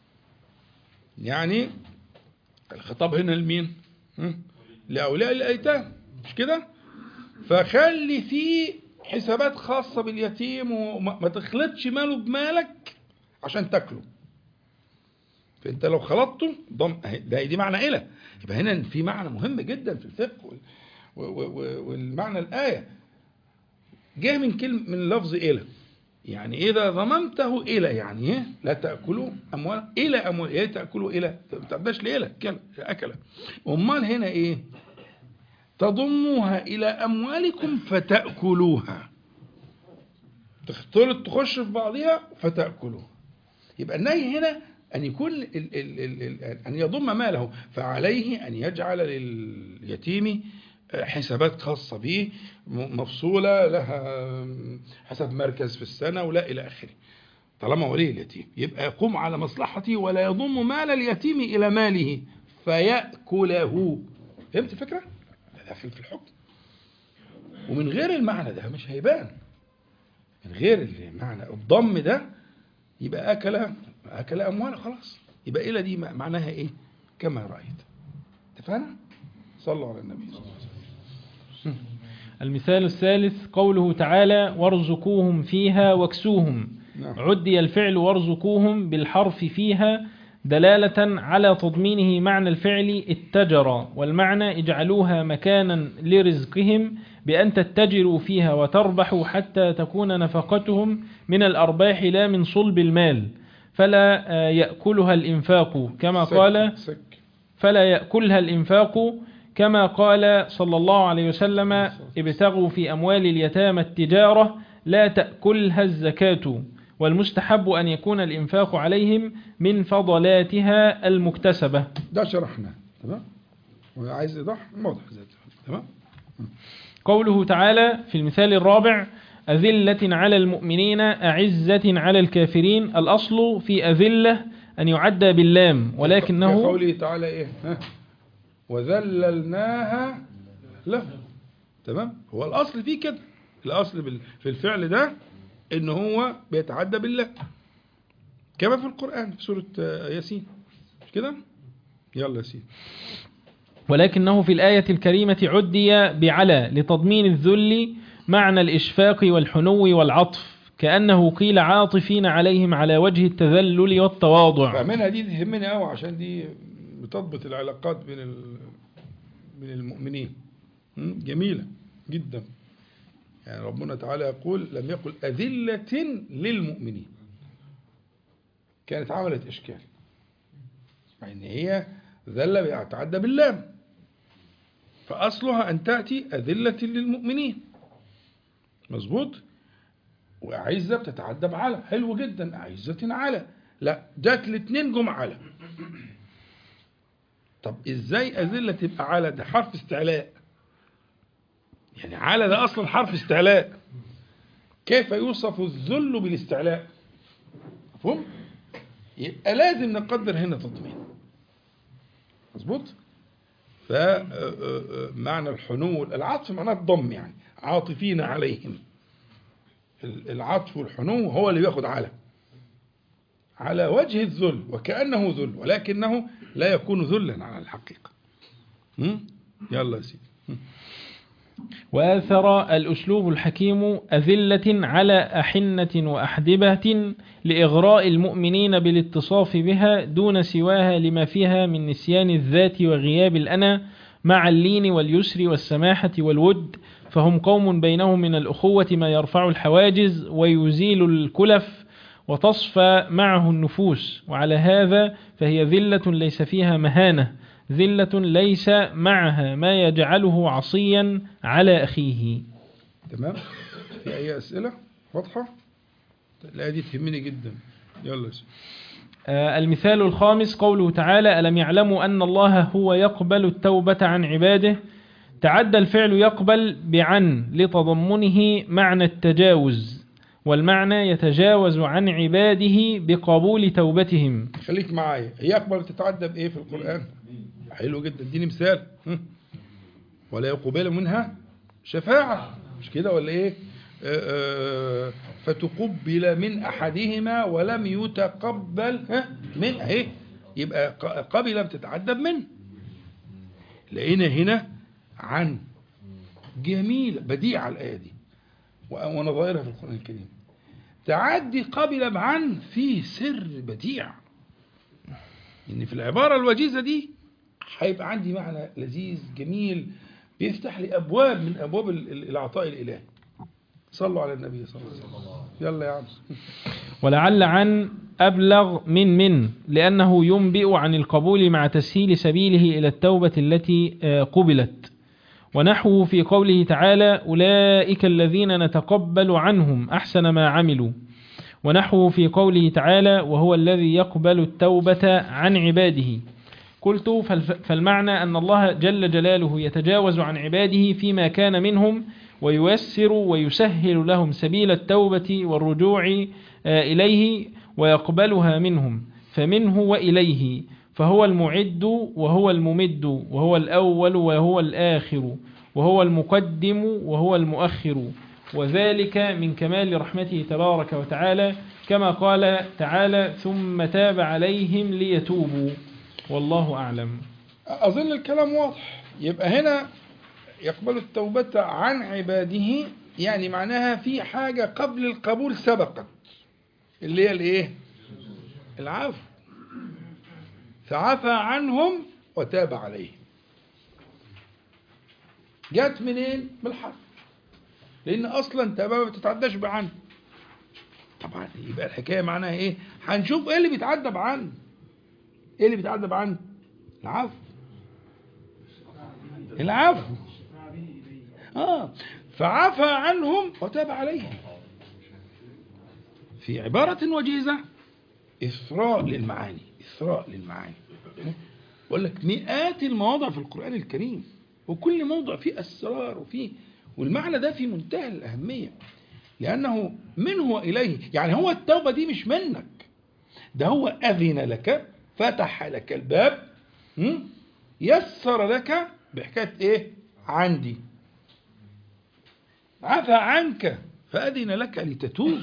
Speaker 1: يعني الخطاب هنا لمين هم؟ لأولياء الأيتام مش كده فخلي فيه حسابات خاصة باليتيم وما ما تخلطش ماله بمالك عشان تاكله فانت لو خلطته ضم ده دي معنى إله يبقى هنا في معنى مهم جدا في الفقه وال- و- و- و- والمعنى الآية جاء من كلمة من لفظ إله يعني إذا ضممته إلى يعني إيه؟ لا تأكلوا أموال إلى أموال إيه تأكلوا إلى ما تعداش لإلى كل أكل أمال هنا إيه تضموها إلى أموالكم فتأكلوها تختلط تخش في بعضها فتأكلوها يبقى النهي هنا أن يكون ال ال ال ال أن يضم ماله فعليه أن يجعل لليتيم حسابات خاصة به م- مفصولة لها حسب مركز في السنة ولا إلى آخره طالما ولي اليتيم يبقى يقوم على مصلحته ولا يضم مال اليتيم إلى ماله فيأكله فهمت الفكرة؟ ده في في الحكم ومن غير المعنى ده مش هيبان من غير المعنى الضم ده يبقى أكل أكل أموال خلاص يبقى إلى دي معناها إيه؟ كما رأيت اتفقنا؟ صلوا على النبي صلى الله عليه وسلم
Speaker 2: المثال الثالث قوله تعالى وارزقوهم فيها واكسوهم
Speaker 1: نعم.
Speaker 2: عدي الفعل وارزقوهم بالحرف فيها دلالة على تضمينه معنى الفعل اتجر والمعنى اجعلوها مكانا لرزقهم بأن تتجروا فيها وتربحوا حتى تكون نفقتهم من الأرباح لا من صلب المال فلا آه، يأكلها الإنفاق كما
Speaker 1: سك-
Speaker 2: قال
Speaker 1: سك
Speaker 2: فلا يأكلها الإنفاق كما قال صلى الله عليه وسلم ابتغوا في أموال اليتامى التجارة لا تأكلها الزكاة والمستحب أن يكون الإنفاق عليهم من فضلاتها المكتسبة
Speaker 1: ده شرحناه تمام وعايز ايضاح واضح زي الفل. تمام
Speaker 2: قوله تعالى في المثال الرابع أذلة على المؤمنين أعزة على الكافرين الأصل في أذلة أن يعدى باللام ولكنه
Speaker 1: كقوله تعالى ايه ها وذللناها له تمام هو الاصل فيه كده الاصل بال- في الفعل ده ان هو بيتعدى بالله كما في القرآن في سورة آه، ياسين مش كده يلا ياسين
Speaker 2: ولكنه في الآية الكريمة عدي بعلى لتضمين الذل معنى الإشفاق والحنو والعطف كأنه قيل عاطفين عليهم على وجه التذلل والتواضع
Speaker 1: فمنها دي تهمني قوي عشان دي بتضبط العلاقات بين ال- بين المؤمنين م? جميلة جدا يعني ربنا تعالى يقول لم يقل أذلة للمؤمنين كانت عملت إشكال مع إن هي ذلة بيتعدى باللام فأصلها أن تأتي أذلة للمؤمنين مظبوط وأعزة بتتعدى بعلى حلو جدا أعزة على لا جات الاثنين جم على طب ازاي أذلة تبقى على ده حرف استعلاء يعني على ده أصلا حرف استعلاء كيف يوصف الذل بالاستعلاء مفهوم يبقى لازم نقدر هنا تضمين مظبوط فمعنى الحنو العطف معناه الضم يعني عاطفين عليهم ال- العطف والحنو هو اللي بياخد على على وجه الذل وكأنه ذل ولكنه لا يكون ذلا على الحقيقة م? يلا يا سيدي م?
Speaker 2: وآثر الأسلوب الحكيم أذلة على أحنة وأحدبة لإغراء المؤمنين بالاتصاف بها دون سواها لما فيها من نسيان الذات وغياب الأنا مع اللين واليسر والسماحة والود فهم قوم بينهم من الأخوة ما يرفع الحواجز ويزيل الكلف وتصفى معه النفوس وعلى هذا فهي ذلة ليس فيها مهانة ذلة ليس معها ما يجعله عصيا على أخيه
Speaker 1: تمام في أي أسئلة واضحة لا دي تهمني جدا يلا يا سيدي
Speaker 2: آه، المثال الخامس قوله تعالى ألم يعلموا أن الله هو يقبل التوبة عن عباده تعدى الفعل يقبل بعن لتضمنه معنى التجاوز والمعنى يتجاوز عن عباده بقبول توبتهم
Speaker 1: خليك معايا هي أكبر تتعدى بإيه في القرآن حلو جدا اديني مثال هم. ولا يقبل منها شفاعة مش كده ولا إيه آه، آه، فتقبل من أحدهما ولم يتقبل ها، من اهي يبقى ق- قبل بتتعدى من لقينا هنا عن جميلة بديعة الآية دي و- ونظائرها في القرآن الكريم تعدي قبل بعن فيه سر بديع ان في العبارة الوجيزة دي هيبقى عندي معنى لذيذ جميل بيفتح لي ابواب من ابواب ال- ال- العطاء الالهي صلوا على النبي صلى الله عليه وسلم يلا يا عم
Speaker 2: ولعل عن أبلغ من من لأنه ينبئ عن القبول مع تسهيل سبيله إلى التوبة التي آه، قبلت ونحوه في قوله تعالى أولئك الذين نتقبل عنهم أحسن ما عملوا ونحوه في قوله تعالى وهو الذي يقبل التوبة عن عباده قلت فالف- فالمعنى أن الله جل جلاله يتجاوز عن عباده فيما كان منهم وييسر ويسهل لهم سبيل التوبة والرجوع آه، إليه ويقبلها منهم فمنه وإليه فهو المعد وهو الممد وهو الأول وهو الآخر وهو المقدم وهو المؤخر وذلك من كمال رحمته تبارك وتعالى كما قال تعالى ثم تاب عليهم ليتوبوا والله أعلم
Speaker 1: أظن الكلام واضح يبقى هنا يقبل التوبة عن عباده يعني معناها في حاجة قبل القبول سبقت اللي هي الايه العفو فعفى عنهم وتاب عليهم جت منين من الحرف لان اصلا تاب ما بتتعداش بعن طبعا يبقى الحكايه معناها ايه هنشوف ايه اللي بيتعدى بعن ايه اللي بيتعدى بعن العفو العفو اه فعفى عنهم وتاب عليهم في عبارة وجيزة إثراء للمعاني إثراء للمعاني بقول لك مئات المواضع في القرآن الكريم وكل موضع فيه أسرار وفيه والمعنى ده في منتهى الأهمية لأنه منه وإليه يعني هو التوبة دي مش منك ده هو أذن لك فتح لك الباب م? يسر لك بحكاية إيه عندي عفى عنك فأذن لك لتتوب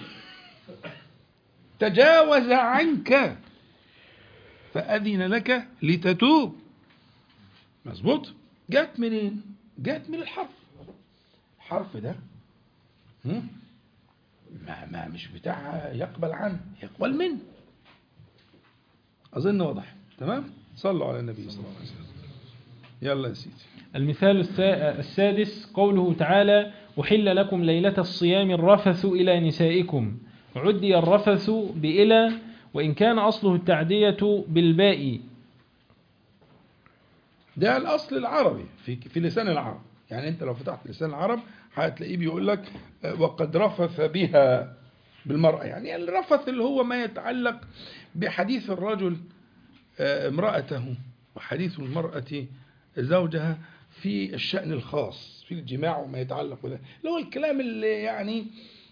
Speaker 1: تجاوز عنك فأذن لك لتتوب مظبوط جت منين جت من الحرف الحرف ده هم؟ ما, ما مش بتاع يقبل عنه يقبل منه أظن واضح تمام صلوا على النبي صلى الله عليه وسلم يلا يا سيدي
Speaker 2: المثال السا- السادس قوله تعالى أحل لكم ليلة الصيام الرفث إلى نسائكم عدي الرفث بإلى وإن كان أصله التعدية بالباء
Speaker 1: ده الأصل العربي في في لسان العرب يعني أنت لو فتحت لسان العرب هتلاقيه بيقول لك آه، وقد رفث بها بالمرأة يعني الرفث اللي هو ما يتعلق بحديث الرجل آه، امرأته وحديث المرأة زوجها في الشأن الخاص في الجماع وما يتعلق بذلك اللي هو الكلام اللي يعني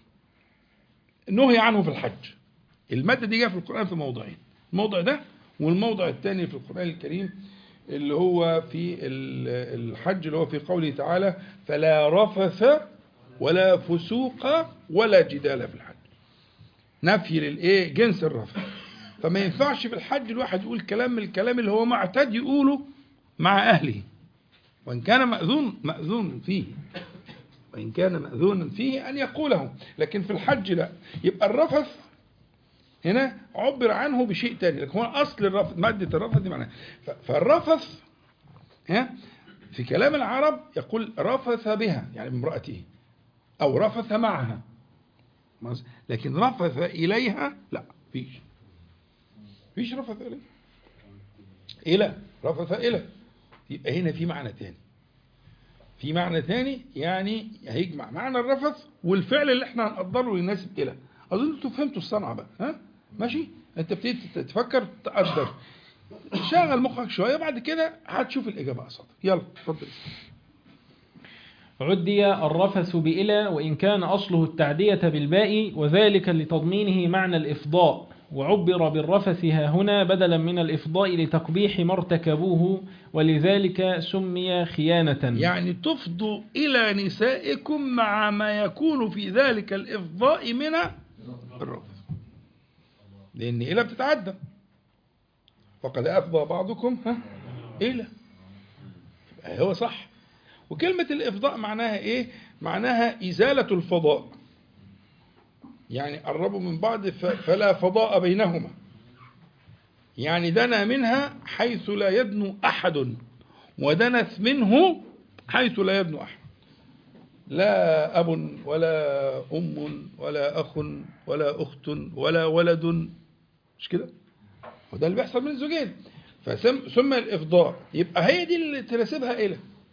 Speaker 1: نهي عنه في الحج المادة دي جاء في القرآن في موضعين الموضع ده والموضع الثاني في القرآن الكريم اللي هو في ال- الحج اللي هو في قوله تعالى فلا رفث ولا فسوق ولا جدال في الحج نفي للايه جنس الرفث فما ينفعش في الحج الواحد يقول كلام من الكلام اللي هو معتاد يقوله مع اهله وان كان ماذون ماذون فيه وان كان ماذونا فيه ان يقوله لكن في الحج لا يبقى الرفث هنا عبر عنه بشيء تاني لكن هو اصل الرفث ماده الرفث دي معناها ف- فالرفث ها في كلام العرب يقول رفث بها يعني بامرأته او رفث معها مز- لكن رفث اليها لا فيش فيش رفث اليها الى رفث الى يبقى هنا في معنى تاني في معنى تاني يعني هيجمع معنى الرفث والفعل اللي احنا هنقدره يناسب الى اظن انتوا فهمتوا الصنعه بقى ها ماشي انت بتبتدي تفكر تقدر شغل مخك شويه بعد كده هتشوف الاجابه قصادك يلا اتفضل
Speaker 2: عدي الرفث بإلى وإن كان أصله التعدية بالباء وذلك لتضمينه معنى الإفضاء وعبر بالرفث ها هنا بدلا من الإفضاء لتقبيح ما ارتكبوه ولذلك سمي خيانة
Speaker 1: يعني تفضوا إلى نسائكم مع ما يكون في ذلك الإفضاء من الرفث لأن إلى بتتعدى فقد أفضى بعضكم ها إلى يبقى هو صح وكلمة الإفضاء معناها إيه؟ معناها إزالة الفضاء يعني قربوا من بعض ف- فلا فضاء بينهما يعني دنا منها حيث لا يدنو أحد ودنت منه حيث لا يدنو أحد لا أب ولا أم ولا أخ ولا أخت ولا ولد مش كده وده اللي بيحصل من الزوجين فسمى الإفضاء يبقى هي دي اللي تناسبها إلى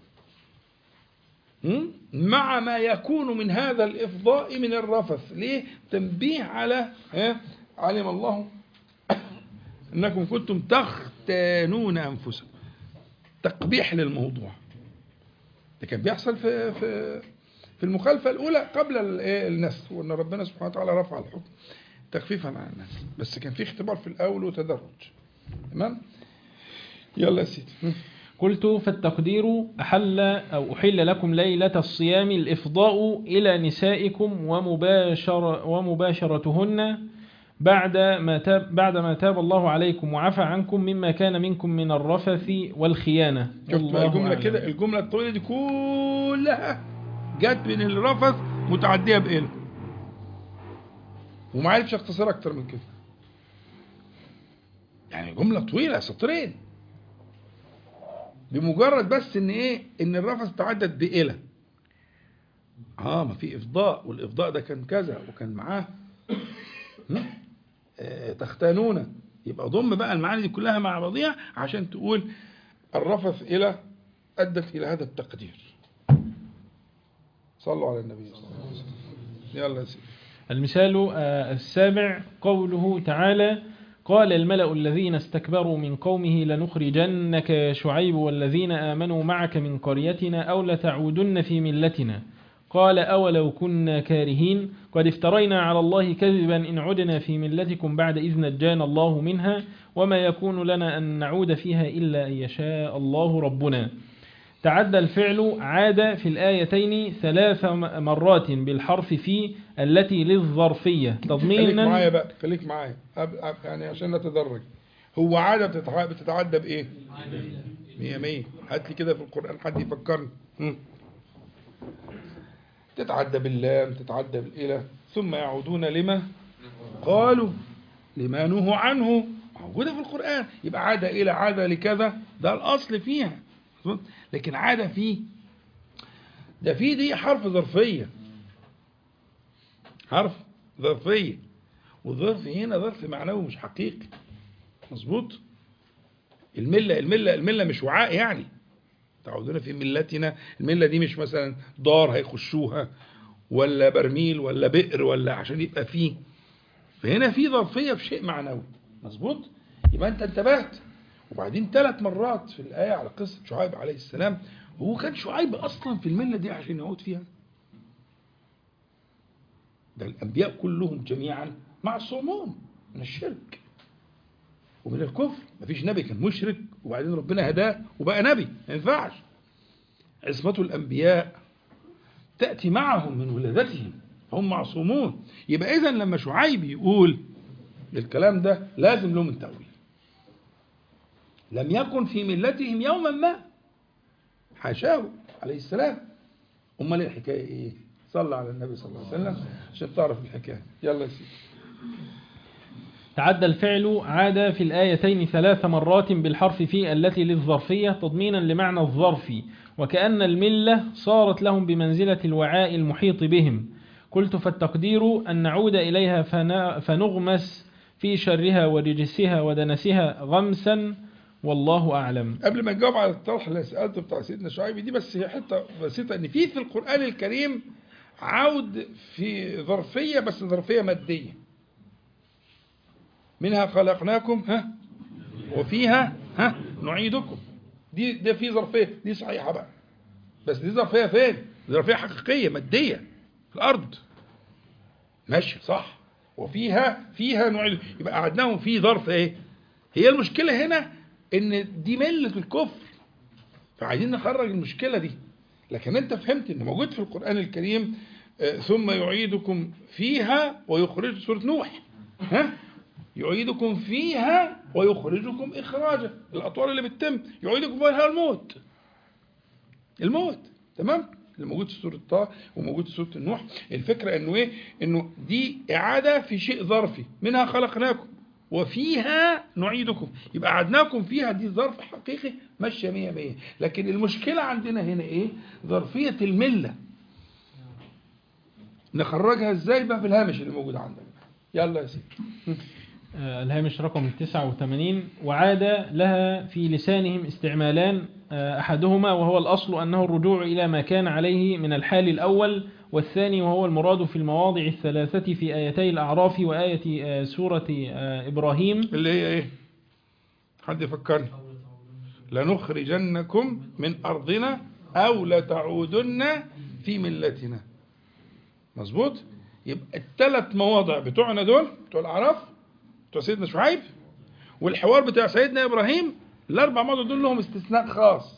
Speaker 1: م? مع ما يكون من هذا الإفضاء من الرفث ليه تنبيه على ها؟ علم الله أنكم كنتم تختانون أنفسكم تقبيح للموضوع ده كان بيحصل في في في المخالفة الأولى قبل ال- إيه النسخ وأن ربنا سبحانه وتعالى رفع الحكم تخفيفا عن الناس بس كان في اختبار في الأول وتدرج تمام يلا يا سيدي م.
Speaker 2: قلت فالتقدير أحل أو أحل لكم ليلة الصيام الإفضاء إلى نسائكم ومباشر ومباشرتهن بعد ما تاب بعد ما تاب الله عليكم وعفى عنكم مما كان منكم من الرفث والخيانة
Speaker 1: شفت بقى الجملة
Speaker 2: أعلم.
Speaker 1: كده الجملة الطويلة دي كلها جت من الرفث متعدية بإل وما عرفش اختصر أكتر من كده يعني جملة طويلة سطرين بمجرد بس ان ايه ان الرفث تعدد بإلى اه ما في افضاء والافضاء ده كان كذا وكان معاه هم؟ آه، تختانون يبقى ضم بقى المعاني دي كلها مع بعضيها عشان تقول الرفث إلى أدت إلى هذا التقدير صلوا على النبي صلى الله عليه وسلم يلا يا سيدي
Speaker 2: المثال آه، السابع قوله تعالى قال الملأ الذين استكبروا من قومه لنخرجنك يا شعيب والذين آمنوا معك من قريتنا أو لتعودن في ملتنا قال أولو كنا كارهين قد افترينا على الله كذبا إن عدنا في ملتكم بعد إذ نجانا الله منها وما يكون لنا أن نعود فيها إلا أن يشاء الله ربنا تعدى الفعل عاد في الآيتين ثلاث م- مرات بالحرف في التي للظرفية
Speaker 1: خليك معايا
Speaker 2: تضمينا
Speaker 1: بقى خليك معايا أب- أب- يعني عشان نتدرج هو عادة بتتع- بتتعدى بإيه؟ مية مية هات لي كده في القرآن حد يفكرني مم. تتعدى باللام تتعدى بالإله ثم يعودون لما قالوا لما نهوا عنه موجودة في القرآن يبقى عاد إلى عاد لكذا ده الأصل فيها لكن عاد فيه ده في دي حرف ظرفية حرف ظرفية والظرف هنا ظرف معنوي مش حقيقي مظبوط الملة الملة الملة مش وعاء يعني تعودون في ملتنا الملة دي مش مثلا دار هيخشوها ولا برميل ولا بئر ولا عشان يبقى فيه فهنا في ظرفية في شيء معنوي مظبوط يبقى انت انتبهت وبعدين ثلاث مرات في الآية على قصة شعيب عليه السلام هو كان شعيب أصلا في الملة دي عشان يعود فيها ده الأنبياء كلهم جميعا معصومون من الشرك ومن الكفر مفيش نبي كان مشرك وبعدين ربنا هداه وبقى نبي ما ينفعش عصمة الأنبياء تأتي معهم من ولادتهم هم معصومون يبقى إذا لما شعيب يقول الكلام ده لازم له من تأويل لم يكن في ملتهم يوما ما حاشاه عليه السلام امال الحكايه ايه صلى على النبي صلى الله عليه وسلم عشان تعرف الحكايه يلا يا سيدي
Speaker 2: تعدى الفعل عاد في الآيتين ثلاث مرات بالحرف في التي للظرفية تضمينا لمعنى الظرف وكأن الملة صارت لهم بمنزلة الوعاء المحيط بهم قلت فالتقدير أن نعود إليها فن- فنغمس في شرها ورجسها ودنسها غمسا والله أعلم
Speaker 1: قبل ما نجاوب على الطرح اللي سالته بتاع سيدنا شعيب دي بس هي حته بسيطه ان في في القران الكريم عود في ظرفيه بس ظرفيه ماديه منها خلقناكم ها وفيها ها نعيدكم دي ده في ظرفيه دي صحيحه بقى بس دي ظرفيه فين؟ دي ظرفيه حقيقيه ماديه في الارض ماشي صح وفيها فيها نعيد يبقى قعدناهم في ظرف ايه؟ هي المشكله هنا ان دي مله الكفر فعايزين نخرج المشكله دي لكن انت فهمت ان موجود في القران الكريم آه، ثم يعيدكم فيها ويخرج سوره نوح ها يعيدكم فيها ويخرجكم اخراجا الاطوار اللي بتتم يعيدكم فيها الموت الموت تمام اللي موجود في سوره طه وموجود في سوره النوح الفكره انه ايه انه دي اعاده في شيء ظرفي منها خلقناكم وفيها نعيدكم يبقى قعدناكم فيها دي ظرف حقيقي ماشيه 100 100 لكن المشكله عندنا هنا ايه ظرفيه المله نخرجها ازاي بقى في الهامش اللي موجود عندك يلا يا سيدي
Speaker 2: آه، الهامش رقم 89 وعاد لها في لسانهم استعمالان آه، أحدهما وهو الأصل أنه الرجوع إلى ما كان عليه من الحال الأول والثاني وهو المراد في المواضع الثلاثة في آيتي الأعراف وآية آه، سورة آه، إبراهيم
Speaker 1: اللي هي ايه حد يفكرني لنخرجنكم من ارضنا او لتعودن في ملتنا مظبوط يبقى الثلاث مواضع بتوعنا دول بتوع الاعراف بتوع سيدنا شعيب والحوار بتاع سيدنا ابراهيم الاربع مواضع دول لهم استثناء خاص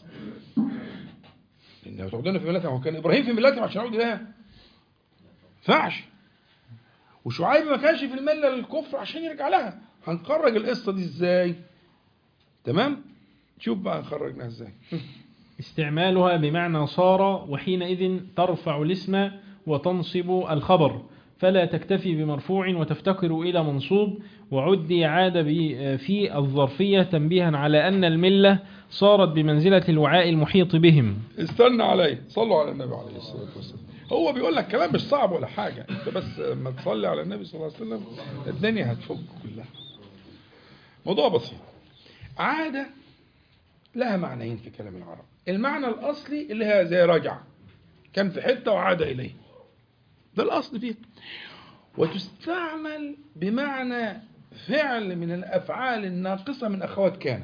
Speaker 1: لان تعودن في ملتنا هو كان ابراهيم في ملتهم عشان يعود اليها ينفعش وشعيب ما كانش في المله للكفر عشان يرجع لها هنخرج القصه دي ازاي تمام شوف بقى خرجناها ازاي
Speaker 2: استعمالها بمعنى صار وحينئذ ترفع الاسم وتنصب الخبر فلا تكتفي بمرفوع وتفتقر إلى منصوب وعدي عاد ب- في الظرفية تنبيها على أن الملة صارت بمنزلة الوعاء المحيط بهم
Speaker 1: استنى علي صلوا على النبي عليه الصلاه والسلام هو بيقول لك كلام مش صعب ولا حاجه انت بس لما تصلي على النبي صلى الله عليه وسلم الدنيا هتفك كلها موضوع بسيط عاده لها معنيين في كلام العرب المعنى الاصلي اللي هي زي رجع كان في حته وعاد اليه ده الاصل فيه وتستعمل بمعنى فعل من الافعال الناقصه من اخوات كان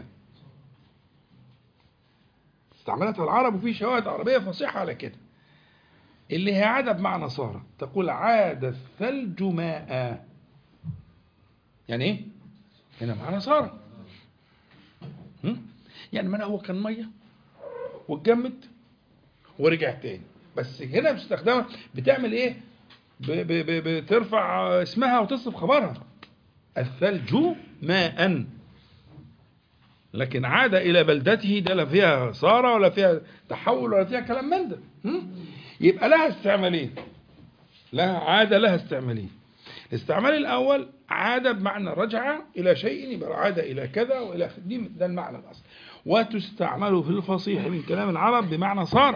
Speaker 1: استعملتها العرب وفي شواهد عربيه فصيحه على كده اللي هي عاد بمعنى صار تقول عاد الثلج ماء يعني ايه هنا معنى صار هم؟ يعني ما هو كان ميه واتجمد ورجع تاني بس هنا بتستخدمها بتعمل ايه ب ب ب بترفع اسمها وتصف خبرها الثلج ماء لكن عاد الى بلدته ده لا فيها صار ولا فيها تحول ولا فيها كلام من ده هم؟ يبقى لها استعمالين لها عادة لها استعمالين الاستعمال الأول عادة بمعنى رجع إلى شيء يبقى عادة إلى كذا وإلى دي ده المعنى الأصل وتستعمل في الفصيح من كلام العرب بمعنى صار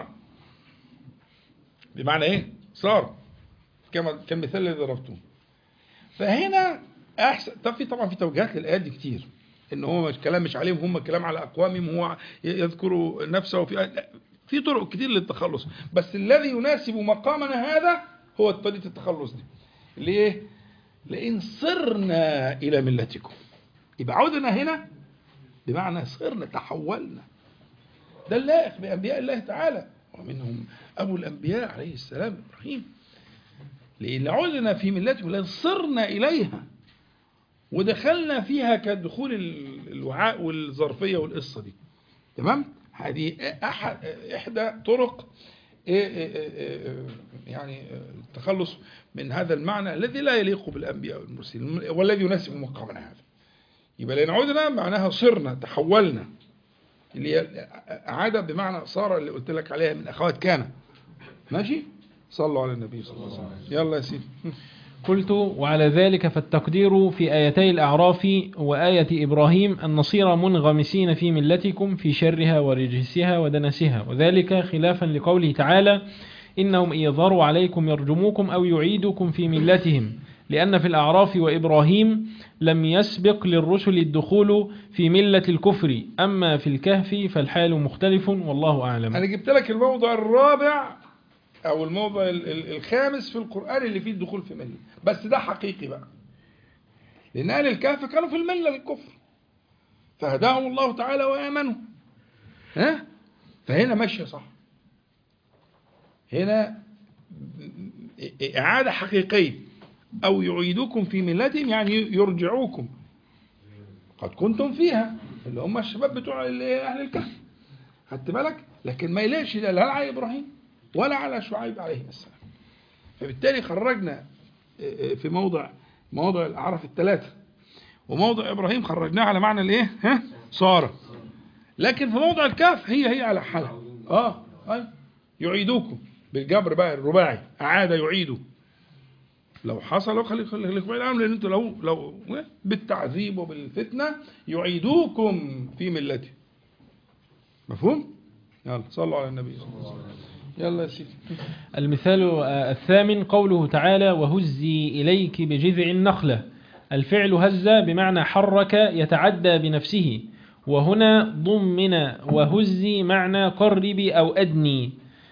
Speaker 1: بمعنى إيه؟ صار كما كالمثال الذي ضربته فهنا أحسن طب في طبعا في توجيهات للآيات دي كتير إن هو مش كلام مش عليهم هم كلام على أقوامهم هو يذكر نفسه في لا، في طرق كتير للتخلص بس الذي يناسب مقامنا هذا هو طريقة التخلص دي ليه؟ لئن صرنا إلى ملتكم يبقى عودنا هنا بمعنى صرنا تحولنا ده اللائق بأنبياء الله تعالى ومنهم أبو الأنبياء عليه السلام إبراهيم لأن عودنا في ملتكم لأن صرنا إليها ودخلنا فيها كدخول ال- الوعاء والظرفية والقصة دي تمام هذه أحد إحدى طرق إيه إيه إيه إيه يعني التخلص من هذا المعنى الذي لا يليق بالأنبياء والمرسلين والذي يناسب مقامنا هذا يبقى لأن عدنا معناها صرنا تحولنا اللي هي عادة بمعنى صار اللي قلت لك عليها من أخوات كان ماشي صلوا على النبي صلى الله عليه وسلم يلا يا سيدي
Speaker 2: قلت وعلى ذلك فالتقدير في آيتي الأعراف وآية إبراهيم أن نصير منغمسين في ملتكم في شرها ورجسها ودنسها وذلك خلافا لقوله تعالى إنهم إن يظهروا عليكم يرجموكم أو يعيدوكم في ملتهم لأن في الأعراف وإبراهيم لم يسبق للرسل الدخول في ملة الكفر أما في الكهف فالحال مختلف والله أعلم
Speaker 1: أنا جبت لك الموضع الرابع أو الموضع ال- ال- الخامس في القرآن اللي فيه الدخول في ملة بس ده حقيقي بقى لأن أهل الكهف كانوا في الملة الكفر فهداهم الله تعالى وآمنوا ها فهنا ماشية صح هنا إعادة حقيقية أو يعيدوكم في ملتهم يعني يرجعوكم قد كنتم فيها اللي هم الشباب بتوع ال- أهل الكهف خدت بالك لكن ما يلاقيش ده لا على إبراهيم ولا على شعيب عليه السلام فبالتالي خرجنا في موضع مواضع الأعراف الثلاثة وموضع إبراهيم خرجناه على معنى الإيه ها صار لكن في موضع الكهف هي هي على حالها اه أي يعيدوكم بالجبر بقى الرباعي أعاد يعيد لو حصل خلي خلي خليك بعيد عنهم لأن أنتوا لو لو بالتعذيب وبالفتنة يعيدوكم في ملته مفهوم؟ يلا صلوا على النبي صلى الله عليه وسلم يلا يا سيدي
Speaker 2: المثال آه، الثامن قوله تعالى وهزي إليك بجذع النخلة الفعل هز بمعنى حرك يتعدى بنفسه وهنا ضمن وهزي معنى قربي أو أدني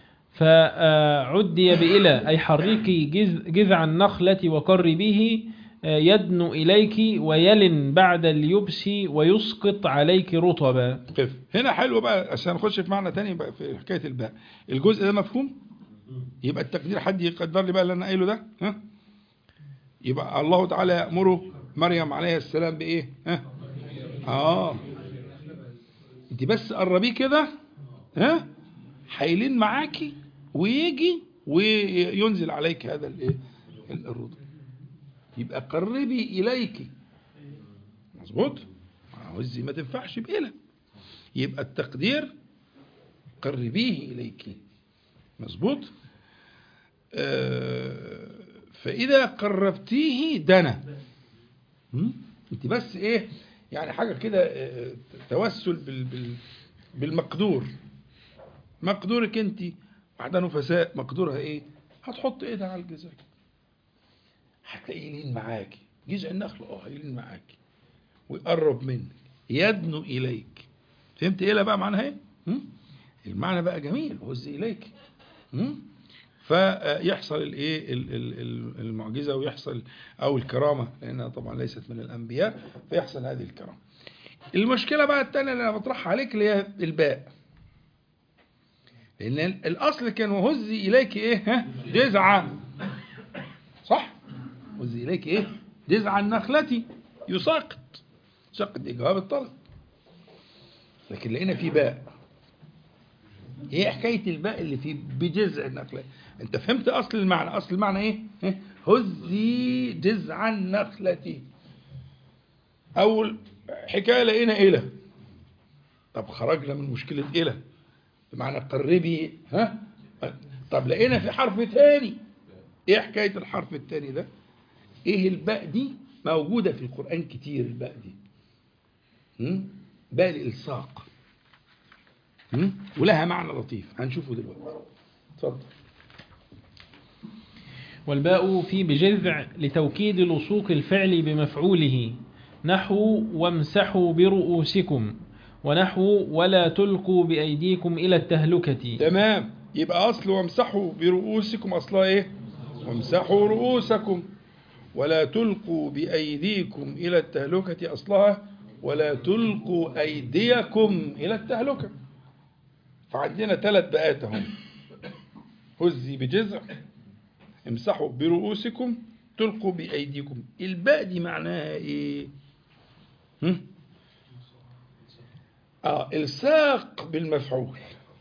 Speaker 2: فعدي بإلى أي حركي جذ- جذع النخلة وقربيه آه، يدنو إليك ويلن بعد اليبس ويسقط عليك رطبا
Speaker 1: قف هنا حلو بقى عشان نخش في معنى تاني بقى في حكايه الباء الجزء ده مفهوم يبقى التقدير حد يقدر لي بقى اللي انا قايله ده ها يبقى الله تعالى يأمره مريم عليه السلام بايه ها اه انت بس قربيه كده ها هيلين معاكي ويجي وينزل عليك هذا الايه الرضا يبقى قربي اليك مظبوط عاوز ما تنفعش بإله يبقى التقدير قربيه إليك مظبوط آه، فإذا قربتيه دنا م? انت بس ايه يعني حاجة كده آه، توسل بال بال بالمقدور مقدورك انت واحدة نفساء مقدورها ايه هتحط ايدها على الجزاء هتلاقيه يلين معاكي جذع النخل اه هيلين معاكي ويقرب منك يدنو إليك فهمت إيه بقى معناها إيه؟ هم؟ المعنى بقى جميل هز إليك هم؟ فيحصل الايه ال- ال- ال- المعجزه ويحصل او الكرامه لانها طبعا ليست من الانبياء فيحصل هذه الكرامه. المشكله بقى الثانيه اللي انا بطرحها عليك اللي هي الباء. لان الاصل كان وهزي اليك ايه؟ ها؟ جذعه. صح؟ هزي اليك ايه؟ جذع النخله يساقط. سقط دي جواب الطلب. لكن لقينا في باء. ايه حكايه الباء اللي في بجذع النخله انت فهمت اصل المعنى اصل المعنى ايه ها؟ هزي جذع النخله اول حكايه لقينا اله طب خرجنا من مشكله اله بمعنى قربي ها طب لقينا في حرف تاني ايه حكاية الحرف الثاني ده ايه الباء دي موجودة في القرآن كتير الباء دي هم؟ باء الإلصاق هم؟ ولها معنى لطيف هنشوفه دلوقتي اتفضل
Speaker 2: والباء في بجذع لتوكيد لصوق الفعل بمفعوله نحو وامسحوا برؤوسكم ونحو ولا تلقوا بأيديكم إلى التهلكة
Speaker 1: تمام يبقى أصل وامسحوا برؤوسكم أصلها إيه وامسحوا رؤوسكم ولا تلقوا بأيديكم إلى التهلكة أصلها ولا تلقوا أيديكم إلى التهلكة فعندنا ثلاث بقات اهم هزي بجذع امسحوا برؤوسكم تلقوا بأيديكم الباء دي معناها إيه هم؟ آه الساق بالمفعول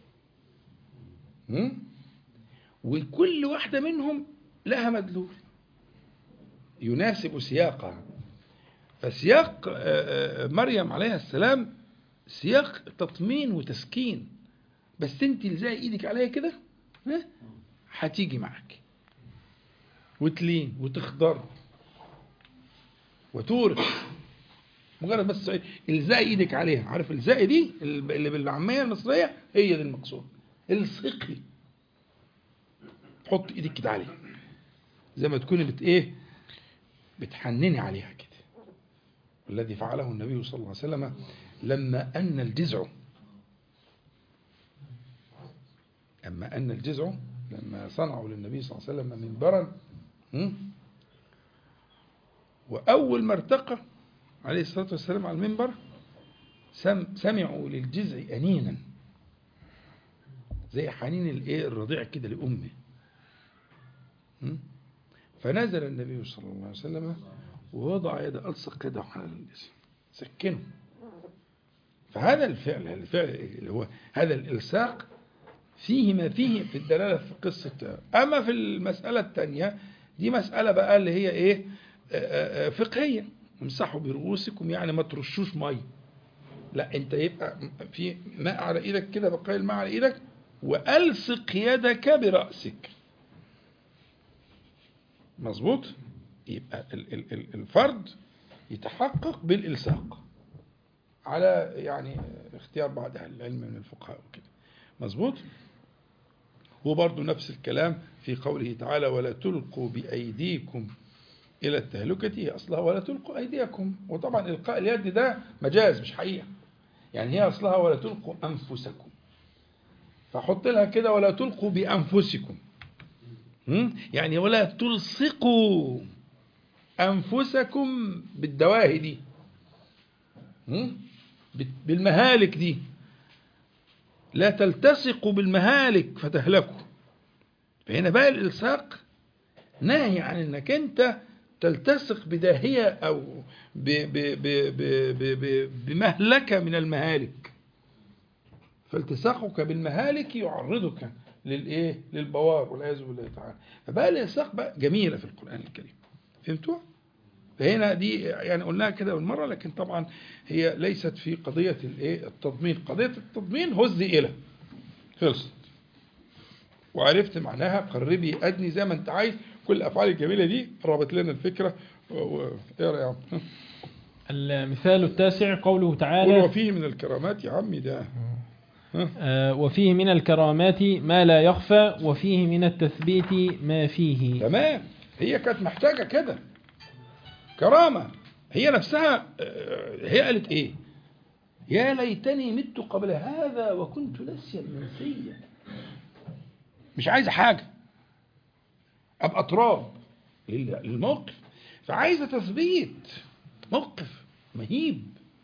Speaker 1: هم؟ وكل واحدة منهم لها مدلول يناسب سياقها فسياق آه، آه، مريم عليها السلام سياق تطمين وتسكين بس انت اللي زي ايدك عليها كده ها؟ هتيجي معاك وتلين وتخضر وتورق مجرد بس الزقي ايدك عليها عارف الزقي دي اللي بالعاميه المصريه هي دي المقصود الصقي تحط ايدك كده عليها زي ما تكوني بت ايه بتحنني عليها كده والذي فعله النبي صلى الله عليه وسلم لما أن الجزع أما أن الجزع لما صنعوا للنبي صلى الله عليه وسلم منبرا هم؟ وأول ما ارتقى عليه الصلاة والسلام على المنبر سم سمعوا للجزع أنينا زي حنين الايه الرضيع كده لأمه هم؟ فنزل النبي صلى الله عليه وسلم ووضع يد ألصق يده على الجسم سكنه فهذا الفعل الفعل اللي هو هذا الإلصاق فيه ما فيه في الدلالة في قصة أما في المسألة الثانية دي مسألة بقى اللي هي إيه آه، آه، فقهية امسحوا برؤوسكم يعني ما ترشوش مية لا انت يبقى في ماء على ايدك كده بقايا الماء على ايدك والصق يدك برأسك مظبوط يبقى ال- ال- ال- الفرد يتحقق بالإلصاق على يعني اختيار بعض أهل العلم من الفقهاء وكده مظبوط وبرضه نفس الكلام في قوله تعالى ولا تلقوا بأيديكم إلى التهلكة هي أصلها ولا تلقوا أيديكم وطبعا إلقاء اليد ده مجاز مش حقيقة يعني هي أصلها ولا تلقوا أنفسكم فحط لها كده ولا تلقوا بأنفسكم هم؟ يعني ولا تلصقوا أنفسكم بالدواهي دي هم؟ بت- بالمهالك دي لا تلتصقوا بالمهالك فتهلكوا فهنا بقى الإلصاق ناهي عن انك انت تلتصق بداهية او ب ب ب ب ب ب بمهلكة من المهالك فالتصاقك بالمهالك يعرضك للايه للبوار والعياذ بالله تعالى فبقى الالصاق بقى جميلة في القرآن الكريم فهمتوا؟ فهنا دي يعني قلناها كده بالمرة لكن طبعا هي ليست في قضية الايه التضمين قضية التضمين هز إلى خلصت وعرفت معناها قربي أدني زي ما أنت عايز كل الأفعال الجميلة دي قربت لنا الفكرة و- و- اقرا يا عم
Speaker 2: المثال التاسع قوله
Speaker 1: قل
Speaker 2: تعالى
Speaker 1: وفيه من الكرامات يا عمي ده ها؟
Speaker 2: آه، وفيه من الكرامات ما لا يخفى وفيه من التثبيت ما فيه
Speaker 1: تمام هي كانت محتاجة كده كرامة هي نفسها آه، هي قالت ايه يا ليتني مت قبل هذا وكنت نسيا منسيا مش عايزة حاجة أبقى تراب لل- للموقف فعايزة تثبيت موقف مهيب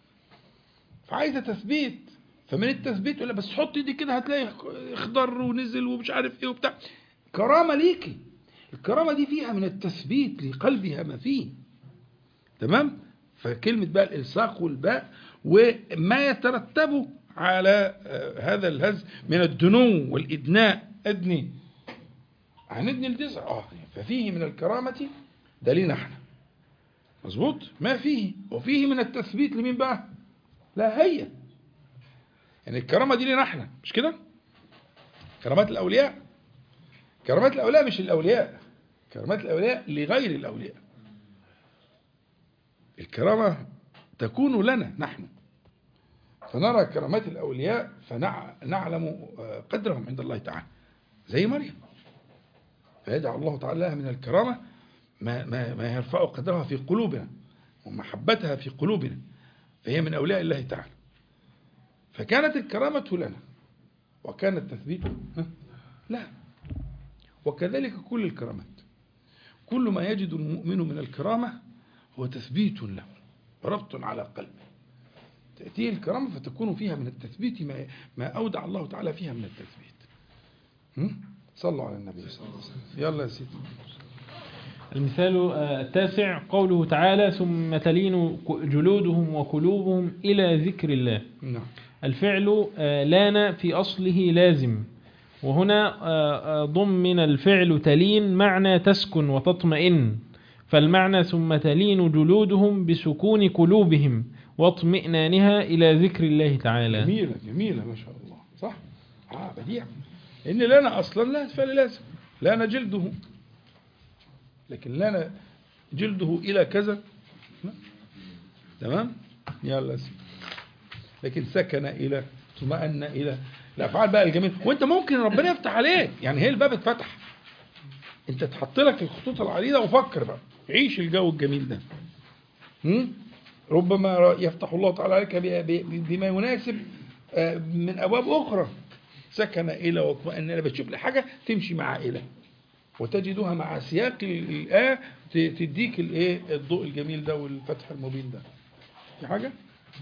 Speaker 1: فعايزة تثبيت فمن التثبيت يقول لها بس حط ايدي كده هتلاقي اخضر ونزل ومش عارف ايه وبتاع كرامة ليكي الكرامة دي فيها من التثبيت لقلبها ما فيه تمام فكلمة بقى الإلصاق والباء وما يترتب على آه، هذا الهز من الدنو والإدناء أدني هندني الجزء اه ففيه من الكرامة ده لينا احنا مظبوط ما فيه وفيه من التثبيت لمين بقى لا هي يعني الكرامة دي لينا احنا مش كده كرامات الأولياء كرامات الأولياء مش الأولياء كرامات الأولياء لغير الأولياء الكرامة تكون لنا نحن فنرى كرامات الأولياء فنعلم قدرهم عند الله تعالى زي مريم فيجعل الله تعالى لها من الكرامة ما, ما, ما يرفع قدرها في قلوبنا ومحبتها في قلوبنا فهي من أولياء الله تعالى فكانت الكرامة لنا وكان التثبيت ها؟ لا وكذلك كل الكرامات كل ما يجد المؤمن من الكرامة هو تثبيت له ربط على قلبه تأتيه الكرامة فتكون فيها من التثبيت ما, ما أودع الله تعالى فيها من التثبيت هم؟ صلوا على النبي صلى الله عليه وسلم يلا يا سيدي
Speaker 2: المثال آه، التاسع قوله تعالى ثم تلين جلودهم وقلوبهم إلى ذكر الله
Speaker 1: نعم
Speaker 2: الفعل آه، لان في أصله لازم وهنا آه، آه، ضمن الفعل تلين معنى تسكن وتطمئن فالمعنى ثم تلين جلودهم بسكون قلوبهم واطمئنانها إلى ذكر الله تعالى
Speaker 1: جميلة جميلة ما شاء الله صح آه بديع إن لنا أصلا لا فعل لازم لنا جلده لكن لنا جلده إلى كذا لا. تمام يلا يا سيدي لكن سكن إلى اطمأن إلى الأفعال بقى الجميلة وأنت ممكن ربنا يفتح عليك يعني هي الباب اتفتح أنت تحط لك الخطوط العريضة وفكر بقى عيش الجو الجميل ده هم؟ ربما يفتح الله تعالى عليك ب- ب- بما يناسب آه، من أبواب أخرى سكن إلى واطمأن إلى بتشوف لي حاجة تمشي مع إلى وتجدها مع سياق الآية ت- تديك الإيه الضوء الجميل ده والفتح المبين ده في حاجة؟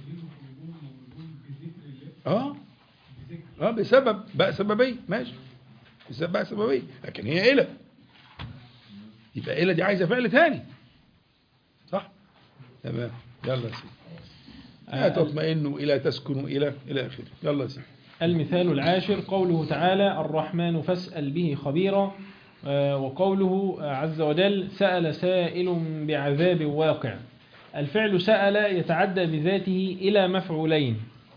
Speaker 1: اه اه بسبب بقى سببية ماشي بسبب بقى سببية لكن هي إلى يبقى إلى دي عايزة فعل تاني صح؟ تمام يلا يا سيدي لا تطمئنوا إلى تسكنوا إلى إلى آخره يلا يا سيدي
Speaker 2: المثال العاشر قوله تعالى الرحمن فاسأل به خبيرا آه، وقوله عز وجل سأل سائل بعذاب واقع الفعل سأل يتعدى بذاته إلى مفعولين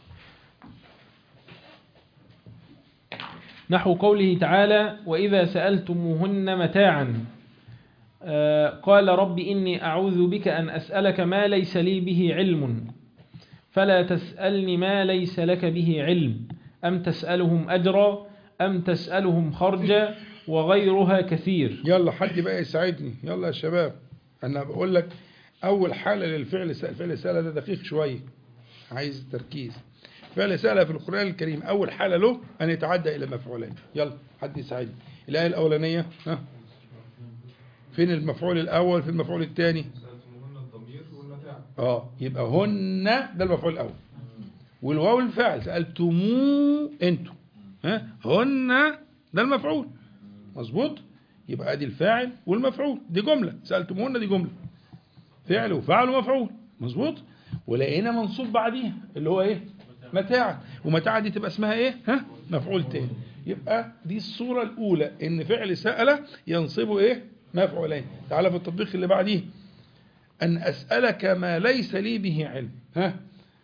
Speaker 2: نحو قوله تعالى وإذا سألتموهن متاعا آه، قال رب إني أعوذ بك أن أسألك ما ليس لي به علم فلا تسألني ما ليس لك به علم أم تسألهم أجرا أم تسألهم خرجا وغيرها كثير
Speaker 1: يلا حد بقى يساعدني يلا يا شباب انا بقول لك اول حاله للفعل سأل فعل سأل ده دقيق شويه عايز تركيز فعل سأل في القرآن الكريم أول حالة له أن يتعدى إلى مفعولين يلا حد يساعدني الآية الأولانية ها فين المفعول الأول في المفعول الثاني
Speaker 3: سألتموهن الضمير والمتاع
Speaker 1: اه يبقى هن ده المفعول الأول والواو الفاعل سألتموه انتوا ها هن ده المفعول مظبوط يبقى ادي الفاعل والمفعول دي جملة سألتموهن دي جملة فعل وفعل ومفعول مظبوط ولقينا منصوب بعديها اللي هو ايه متاع ومتاع دي تبقى اسمها ايه ها مفعول تاني يبقى دي الصورة الأولى إن فعل سأل ينصب إيه مفعولين تعالى في التطبيق اللي بعديه أن أسألك ما ليس لي به علم ها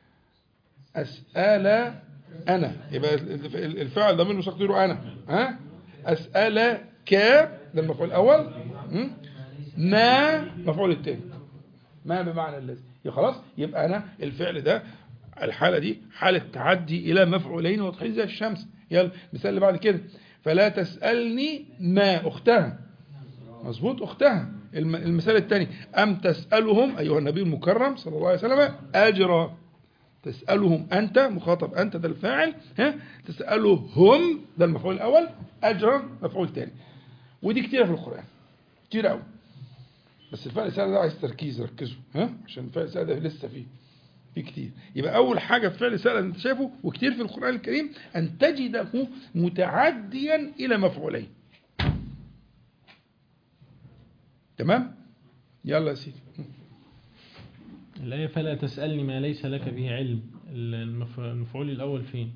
Speaker 1: أسأل أنا يبقى الفعل ضمير مستقدره أنا ها أسألك ده المفعول الأول م? ما مفعول الثاني ما بمعنى الذي يا خلاص يبقى أنا الفعل ده الحالة دي حالة تعدي إلى مفعولين واضحين زي الشمس يلا المثال اللي بعد كده فلا تسألني ما أختها مظبوط أختها الم- المثال الثاني أم تسألهم أيها النبي المكرم صلى الله عليه وسلم أجرا تسألهم أنت مخاطب أنت ده الفاعل ها تسألهم ده المفعول الأول أجرا مفعول ثاني ودي كتيرة في القرآن كتير قوي بس الفعل السادة ده عايز تركيز ركزوا ها عشان الفعل السادة ده لسه فيه في كتير يبقى أول حاجة في فعل السادة أنت شايفه وكتير في القرآن الكريم أن تجده متعديا إلى مفعولين تمام يلا يا سيدي
Speaker 2: الآية فلا تسألني ما ليس لك به علم المف- المفعول الأول فين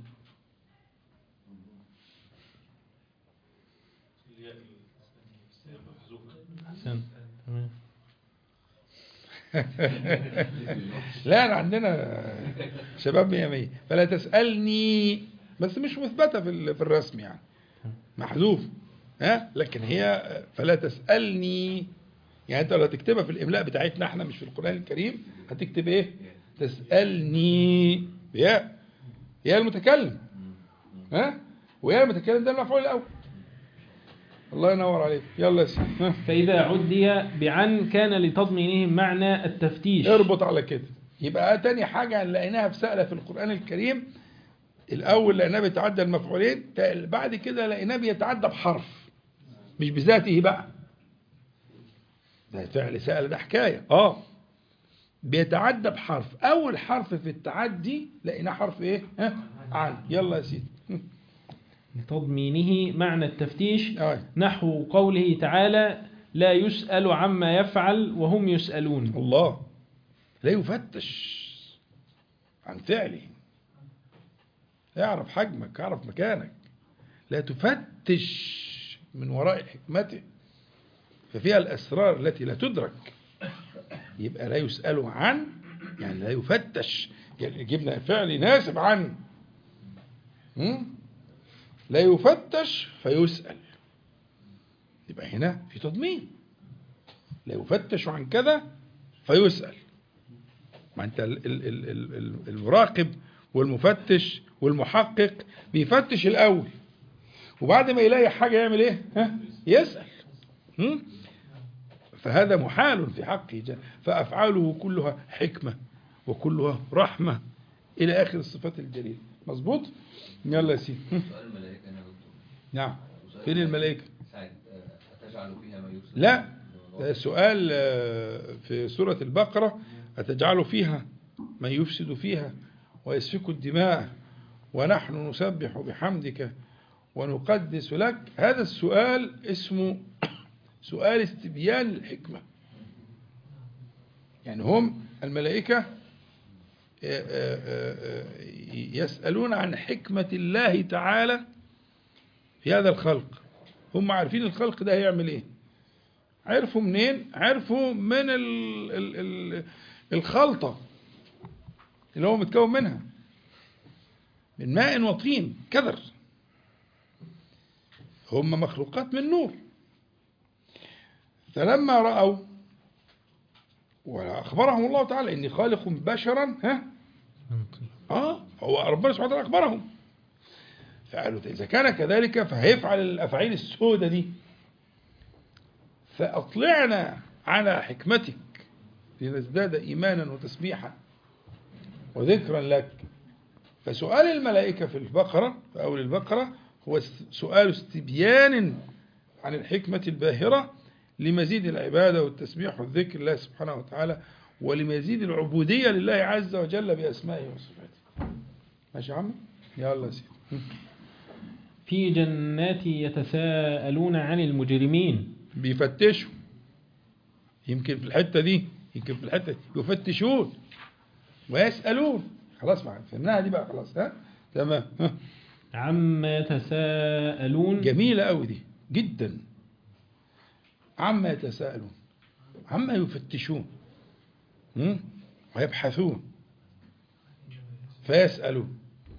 Speaker 2: أحسن تمام
Speaker 1: لا أنا عندنا شباب مية مية فلا تسألني بس مش مثبتة في ال- في الرسم يعني محذوف ها لكن هي فلا تسألني يعني انت لو هتكتبها في الاملاء بتاعتنا احنا مش في القرآن الكريم هتكتب ايه تسألني يا يا المتكلم ها ويا المتكلم ده المفعول الاول الله ينور عليك يلا يا سيدي ها.
Speaker 2: فإذا عدي بعن كان لتضمينهم معنى التفتيش
Speaker 1: اربط على كده يبقى تاني حاجة لقيناها في سألة في القرآن الكريم الأول لقيناه بيتعدى المفعولين تا- بعد كده لقيناه بيتعدى بحرف مش بذاته بقى ده فعل سأل ده حكاية اه بيتعدى بحرف أول حرف في التعدي لقيناه حرف إيه؟ ها؟ عن يلا يا سيدي
Speaker 2: لتضمينه معنى التفتيش
Speaker 1: آه.
Speaker 2: نحو قوله تعالى لا يسأل عما يفعل وهم يسألون
Speaker 1: الله لا يفتش عن فعله اعرف حجمك اعرف مكانك لا تفتش من وراء حكمته ففيها الأسرار التي لا تدرك يبقى لا يسأل عن يعني لا يفتش يعني جبنا فعل يناسب عن م? لا يفتش فيسأل يبقى هنا في تضمين لا يفتش عن كذا فيسأل ما انت ال- ال- ال- ال- ال- المراقب والمفتش والمحقق بيفتش الأول وبعد ما يلاقي حاجة يعمل ايه ها؟ يسأل هم؟ فهذا محال في حقه جل. فأفعاله كلها حكمة وكلها رحمة إلى آخر الصفات الجليلة مظبوط يلا يا سيدي هم؟
Speaker 4: سؤال الملائكة أنا دكتور
Speaker 1: نعم فين الملائكة
Speaker 4: سعد آه، أتجعل فيها ما يفسد
Speaker 1: لا ده سؤال آه، في سورة البقرة أتجعل فيها من يفسد فيها ويسفك الدماء ونحن نسبح بحمدك ونقدس لك هذا السؤال اسمه سؤال استبيان الحكمة يعني هم الملائكة آه، آه، آه، آه، يسألون عن حكمة الله تعالى في هذا الخلق هم عارفين الخلق ده هيعمل ايه عرفوا منين عرفوا من ال ال ال الخلطة اللي هو متكون منها من ماء وطين كدر هم مخلوقات من نور فلما رأوا وأخبرهم الله تعالى إني خالق بشرا ها آه هو ربنا سبحانه وتعالى أخبرهم فقالوا إذا كان كذلك فهيفعل الأفعال السودة دي فأطلعنا على حكمتك لنزداد إيمانا وتسبيحا وذكرا لك فسؤال الملائكة في البقرة في أول البقرة هو سؤال استبيان عن الحكمة الباهرة لمزيد العبادة والتسبيح والذكر لله سبحانه وتعالى ولمزيد العبودية لله عز وجل بأسمائه وصفاته ماشي يا عم يلا يا سيدي
Speaker 2: في جنات يتساءلون عن المجرمين
Speaker 1: بيفتشوا يمكن في الحتة دي يمكن في الحتة دي يفتشون ويسألون خلاص معنا فهمناها دي بقى خلاص ها تمام ها.
Speaker 2: عما يتساءلون
Speaker 1: جميلة قوي دي جدا عما يتساءلون عما يفتشون هم؟ ويبحثون فيسألون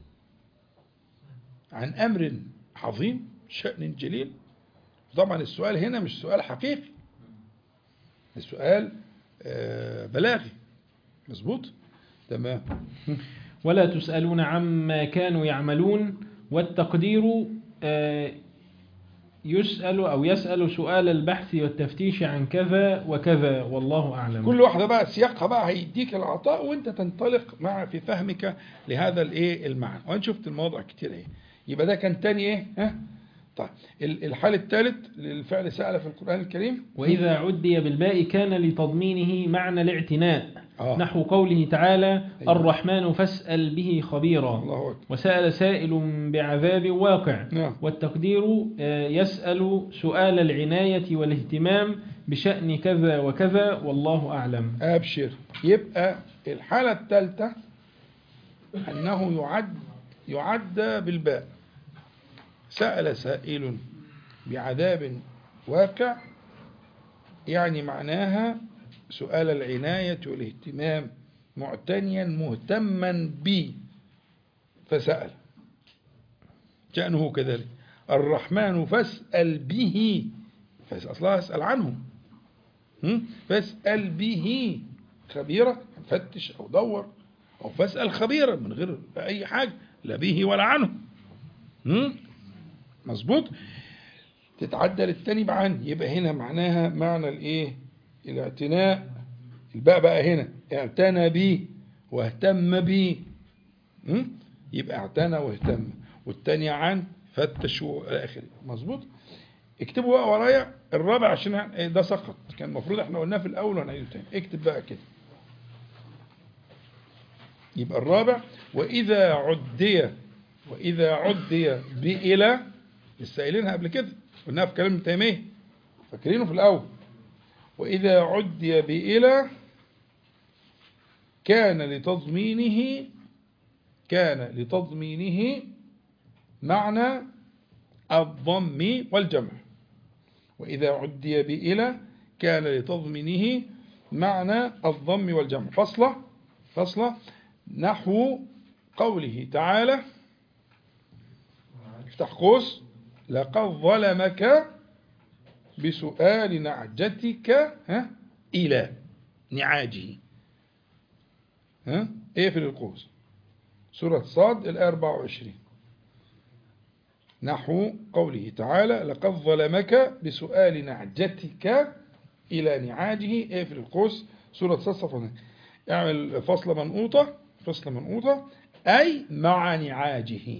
Speaker 1: عن أمر عظيم شأن جليل طبعا السؤال هنا مش سؤال حقيقي السؤال آه، بلاغي مظبوط تمام
Speaker 2: ولا تسألون عما كانوا يعملون والتقدير آه، يسأل أو يسأل سؤال البحث والتفتيش عن كذا وكذا والله أعلم
Speaker 1: كل واحدة بقى سياقها بقى هيديك العطاء وانت تنطلق مع في فهمك لهذا الايه المعنى وانا شفت المواضع كتير ايه يبقى ده كان تاني ايه ها طيب ال- الحال الثالث للفعل سأل في القرآن الكريم
Speaker 2: وإذا عدي بالباء كان لتضمينه معنى الاعتناء
Speaker 1: آه.
Speaker 2: نحو قوله تعالى
Speaker 1: أيوة.
Speaker 2: الرحمن فاسأل به خبيرا
Speaker 1: الله أكبر
Speaker 2: وسأل سائل بعذاب واقع
Speaker 1: نعم.
Speaker 2: والتقدير آه، يسأل سؤال العناية والاهتمام بشأن كذا وكذا والله أعلم
Speaker 1: أبشر يبقى الحالة الثالثة أنه يعد يعد بالباء سأل سائل بعذاب واقع يعني معناها سؤال العناية والاهتمام معتنيا مهتما بي فسأل شأنه كذلك الرحمن فاسأل به فاس- أصلها اسأل عنه هم؟ فاسأل به خبيرة فتش أو دور أو فاسأل خبيرا من غير أي حاجة لا به ولا عنه هم؟ مظبوط تتعدل التاني بعن يبقى هنا معناها معنى الايه الاعتناء الباء بقى هنا اعتنى بي واهتم بي م? يبقى اعتنى واهتم والتانية عن فتش والى اخره مظبوط اكتبوا بقى ورايا الرابع عشان إيه ده سقط كان المفروض احنا قلناه في الاول وهنعيده تاني اكتب بقى كده يبقى الرابع واذا عدي واذا عدي بإلى لسه قايلينها قبل كده قلناها في كلام ابن تيميه فاكرينه في الاول واذا عدي بإلى كان لتضمينه كان لتضمينه معنى الضم والجمع وإذا عدي بإلى كان لتضمينه معنى الضم والجمع فصلة فصلة نحو قوله تعالى افتح قوس لقد ظلمك بسؤال نعجتك ها إلى نعاجه ها اقفل القوس سورة صاد الآية 24 نحو قوله تعالى لقد ظلمك بسؤال نعجتك إلى نعاجه اقفل القوس سورة صاد صفحة اعمل فصل منقوطة فصل منقوطة أي مع نعاجه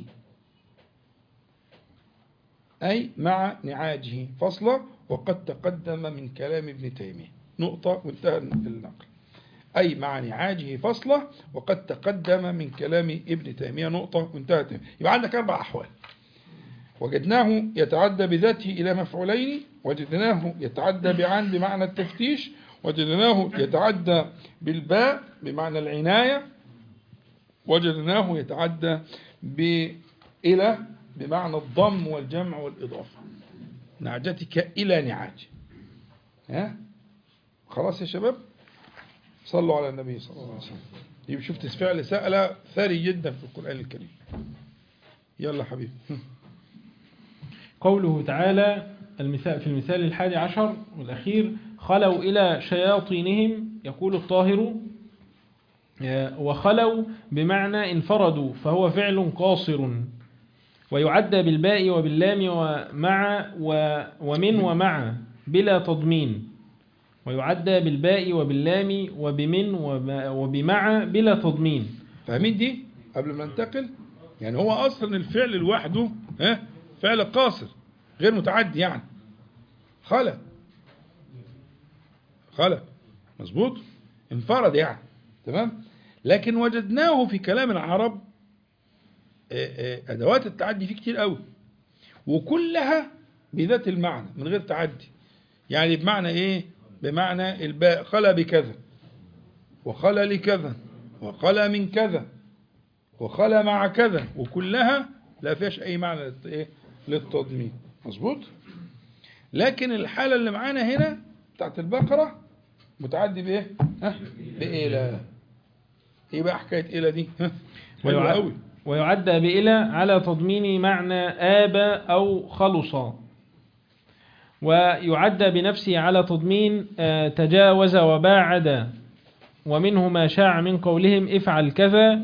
Speaker 1: أي مع نعاجه فصلة وقد تقدم من كلام ابن تيمية نقطة وانتهى النقل أي مع نعاجه فصلة وقد تقدم من كلام ابن تيمية نقطة وانتهت يبقى عندك أربع أحوال وجدناه يتعدى بذاته إلى مفعولين وجدناه يتعدى بعن بمعنى التفتيش وجدناه يتعدى بالباء بمعنى العناية وجدناه يتعدى بإلى بمعنى الضم والجمع والإضافة نعجتك إلى نعاج ها خلاص يا شباب صلوا على النبي صلى الله عليه وسلم يبقى شفت فعل سأل ثري جدا في القرآن الكريم يلا حبيبي
Speaker 2: قوله تعالى المثال في المثال الحادي عشر والأخير خلوا إلى شياطينهم يقول الطاهر وخلوا بمعنى انفردوا فهو فعل قاصر ويعدى بالباء وباللام ومع ومن ومع بلا تضمين ويعدى بالباء وباللام وبمن وبمع بلا تضمين
Speaker 1: فاهمين دي قبل ما ننتقل يعني هو اصلا الفعل لوحده ها فعل قاصر غير متعدي يعني خلق خلق مظبوط انفرد يعني تمام لكن وجدناه في كلام العرب ادوات التعدي فيه كتير قوي وكلها بذات المعنى من غير تعدي يعني بمعنى ايه بمعنى الباء خلا بكذا وخلا لكذا وخلا من كذا وخلا مع كذا وكلها لا فيهاش اي معنى ايه للتضمين مظبوط لكن الحالة اللي معانا هنا بتاعت البقرة متعدي بايه ها بإلى ايه بقى حكاية إلى دي ها حلوة قوي
Speaker 2: ويعدى بإلى على تضمين معنى آب أو خلص ويعدى بنفسه على تضمين تجاوز وباعد ومنه ما شاع من قولهم افعل كذا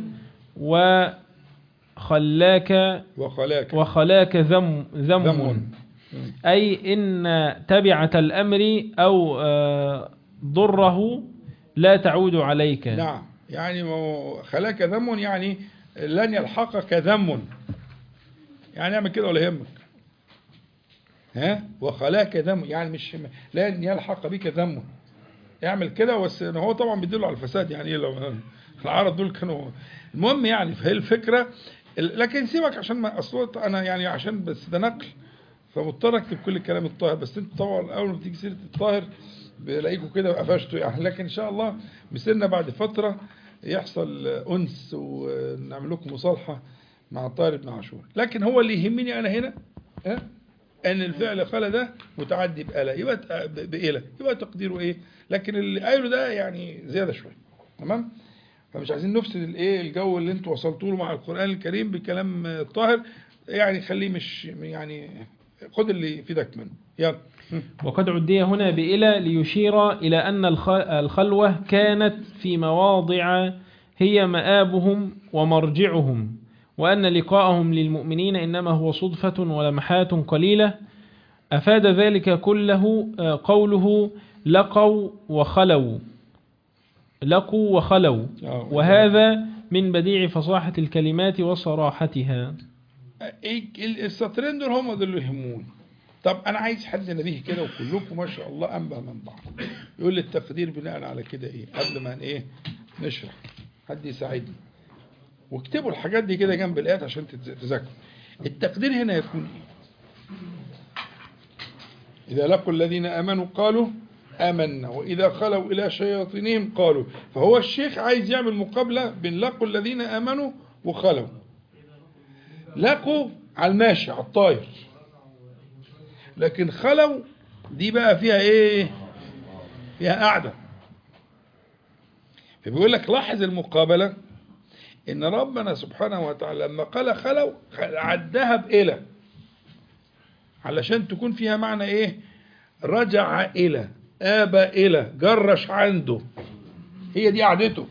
Speaker 2: وخلاك
Speaker 1: وخلاك
Speaker 2: وخلاك ذم ذم,
Speaker 1: ذم.
Speaker 2: أي إن تبعة الأمر أو ضره لا تعود عليك
Speaker 1: نعم يعني خلاك ذم يعني لن يلحقك ذم يعني اعمل كده ولا يهمك ها وخلاك ذم يعني مش لن يلحق بك ذم اعمل كده بس هو طبعا بيدل على الفساد يعني لو العرب دول كانوا المهم يعني فهي الفكره لكن سيبك عشان ما اصل انا يعني عشان بس ده نقل فمضطر اكتب كل الكلام الطاهر بس انتوا طبعا اول ما بتيجي سيره الطاهر بلاقيكم كده قفشتوا يعني لكن ان شاء الله مسيرنا بعد فتره يحصل انس ونعمل لكم مصالحه مع طاهر بن عاشور لكن هو اللي يهمني انا هنا ها ان الفعل خلا ده متعدي بألا يبقى بإلى يبقى تقديره ايه لكن اللي قايله ده يعني زياده شويه تمام فمش عايزين نفسد الايه الجو اللي انتوا وصلتوا له مع القران الكريم بكلام الطاهر يعني خليه مش يعني خد اللي في ايدك منه يلا
Speaker 2: وقد عدي هنا بإلى ليشير إلى أن الخ- الخلوة كانت في مواضع هي مآبهم ومرجعهم وأن لقاءهم للمؤمنين إنما هو صدفة ولمحات قليلة أفاد ذلك كله آه، قوله لقوا وخلوا لقوا وخلوا
Speaker 1: آه.
Speaker 2: وهذا من بديع فصاحة الكلمات وصراحتها
Speaker 1: إيه- ال- السطرين دول هم دول اللي يهموني طب انا عايز حد نبيه كده وكلكم ما شاء الله انبه من بعض يقول لي التقدير بناء على كده ايه قبل ما ايه نشرح حد يساعدني واكتبوا الحاجات دي كده جنب الايات عشان تتز- تذاكروا التقدير هنا يكون ايه اذا لقوا الذين امنوا قالوا آمنا وإذا خلوا إلى شياطينهم قالوا فهو الشيخ عايز يعمل مقابلة بين لقوا الذين آمنوا وخلوا لقوا على الماشي على الطاير لكن خلوا دي بقى فيها ايه فيها قاعدة فبيقول لك لاحظ المقابلة ان ربنا سبحانه وتعالى لما قال خلوا عدها بإلى علشان تكون فيها معنى ايه رجع إلى آبى إلى جرش عنده هي دي قعدته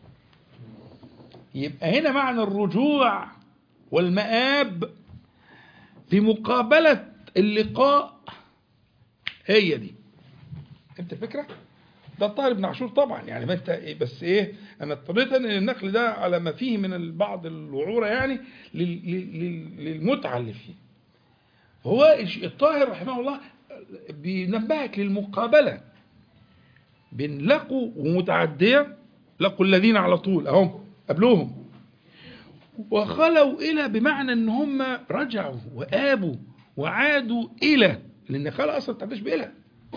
Speaker 1: يبقى هنا معنى الرجوع والمآب في مقابلة اللقاء هي دي انت الفكرة ده الطاهر بن عاشور طبعا يعني ما انت إيه بس ايه انا اضطريت ان النقل ده على ما فيه من بعض الوعورة يعني لل- لل- لل- للمتعة اللي فيه هو الش- الطاهر رحمه الله بينبهك للمقابلة بين لقوا ومتعدية لقوا الذين على طول اهم قبلوهم وخلوا إلى بمعنى أن هم رجعوا وآبوا وعادوا إلى لأن خلق أصلا تعديش بإلى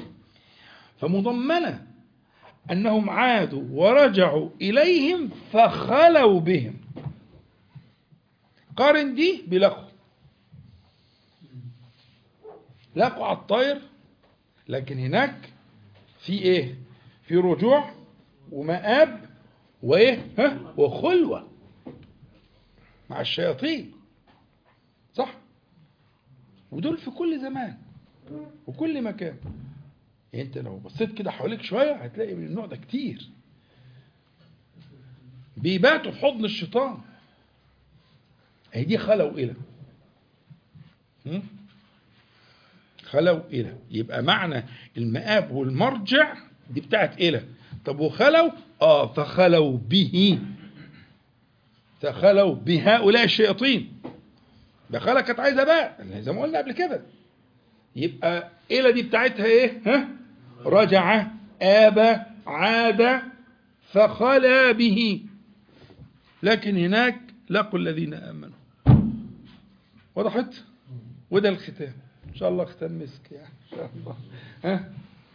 Speaker 1: فمضمنة أنهم عادوا ورجعوا إليهم فخلوا بهم قارن دي بلقوا لقوا على الطير لكن هناك في ايه في رجوع ومآب وايه ها وخلوه مع الشياطين صح ودول في كل زمان وكل مكان يعني انت لو بصيت كده حواليك شويه هتلاقي من النوع ده كتير بيباتوا في حضن الشيطان اهي دي خلوا الى هم؟ خلوا الى يبقى معنى المآب والمرجع دي بتاعت الى طب وخلوا اه فخلوا به فخلوا بهؤلاء الشياطين ده خلق كانت عايزه بقى زي ما قلنا قبل كده يبقى إلى دي بتاعتها ايه ها رجع آب عاد فخلا به لكن هناك لقوا الذين آمنوا وضحت وده الختام إن شاء الله ختام مسك يعني إن شاء الله ها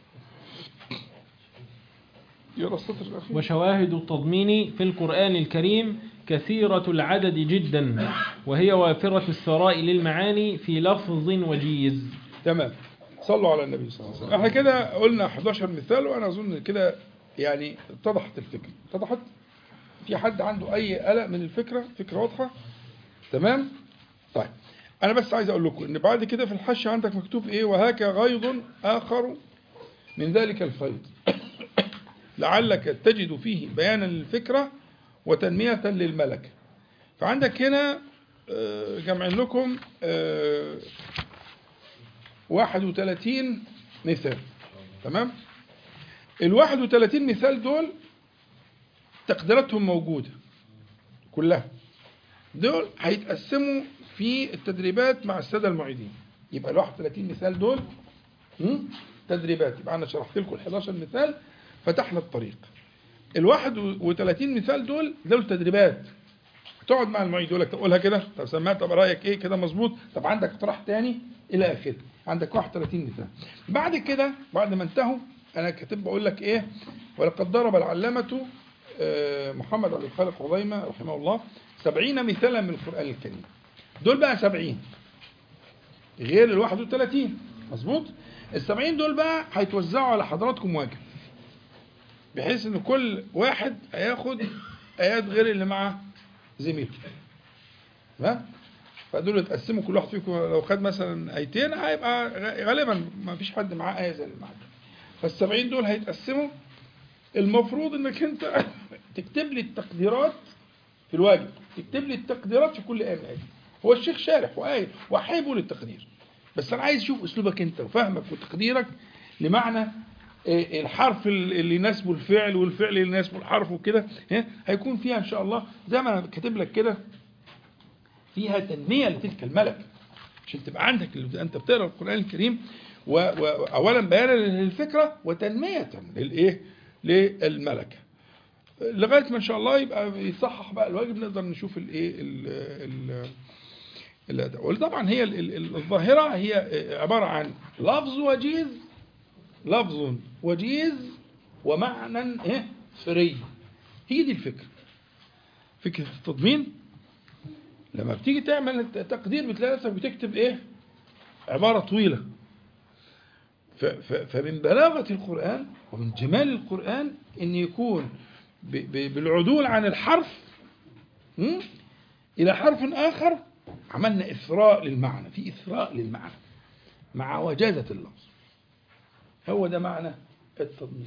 Speaker 1: يقرأ السطر الأخير
Speaker 2: وشواهد التضمين في القرآن الكريم كثيرة العدد جدا وهي وافرة الثراء للمعاني في لفظ وجيز
Speaker 1: تمام صلوا على النبي صلى الله عليه وسلم احنا كده قلنا 11 مثال وانا اظن كده يعني اتضحت الفكره اتضحت في حد عنده اي قلق من الفكره فكره واضحه تمام طيب انا بس عايز اقول لكم ان بعد كده في الحش عندك مكتوب ايه وهاك غيض اخر من ذلك الفيض لعلك تجد فيه بيانا للفكره وتنميه للملكه فعندك هنا آه، جمعين لكم آه، 31 مثال تمام ال 31 مثال دول تقديراتهم موجودة كلها دول هيتقسموا في التدريبات مع السادة المعيدين يبقى ال 31 مثال دول م? تدريبات يبقى انا شرحت لكم ال 11 مثال فتحنا الطريق ال 31 مثال دول دول تدريبات تقعد مع المعيد يقول لك طب قولها كده طب سمعت طب رايك ايه كده مظبوط طب عندك اقتراح تاني الى اخره عندك 31 مثال بعد كده بعد ما انتهوا انا كاتب بقول لك ايه ولقد ضرب العلامه آه، محمد عبد الخالق عظيمه رحمه الله 70 مثالا من القران الكريم دول بقى 70 غير ال 31 مظبوط ال 70 دول بقى هيتوزعوا على حضراتكم واجب بحيث ان كل واحد هياخد ايات غير اللي مع زميله تمام فدول يتقسموا كل واحد فيكم لو خد مثلا ايتين هيبقى غ- غالبا ما فيش حد معاه ايه زي اللي معاك فالسبعين دول هيتقسموا المفروض انك انت تكتب لي التقديرات في الواجب تكتب لي التقديرات في كل ايه من الآيات. هو الشيخ شارح وقايل وحيبه للتقدير بس انا عايز اشوف اسلوبك انت وفهمك وتقديرك لمعنى إيه الحرف اللي يناسبه الفعل والفعل اللي يناسبه الحرف وكده ها؟ هيكون فيها ان شاء الله زي ما انا كاتب لك كده فيها تنميه لتلك الملكه عشان تبقى عندك ال- انت بتقرا القران الكريم و- و- واولا بيانا للفكره وتنميه للايه للملكه لغايه ما ان شاء الله يبقى يتصحح بقى الواجب نقدر نشوف الايه ال- ال- الاداء وطبعا هي ال- ال- الظاهره هي عباره عن لفظ وجيز لفظ وجيز ومعنى ايه فري هي دي الفكره فكره التضمين لما بتيجي تعمل تقدير بتلاقي نفسك بتكتب ايه عباره طويله ف- ف- فمن بلاغه القران ومن جمال القران ان يكون ب- ب- بالعدول عن الحرف م? الى حرف اخر عملنا اثراء للمعنى في اثراء للمعنى مع وجازه اللفظ هو ده معنى التضمين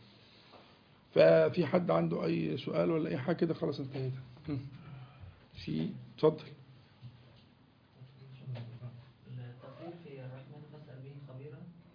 Speaker 1: ففي حد عنده اي سؤال ولا اي حاجه كده خلاص انتهينا م. في اتفضل
Speaker 5: التقرير في الرحمن فاسأل به خبيرا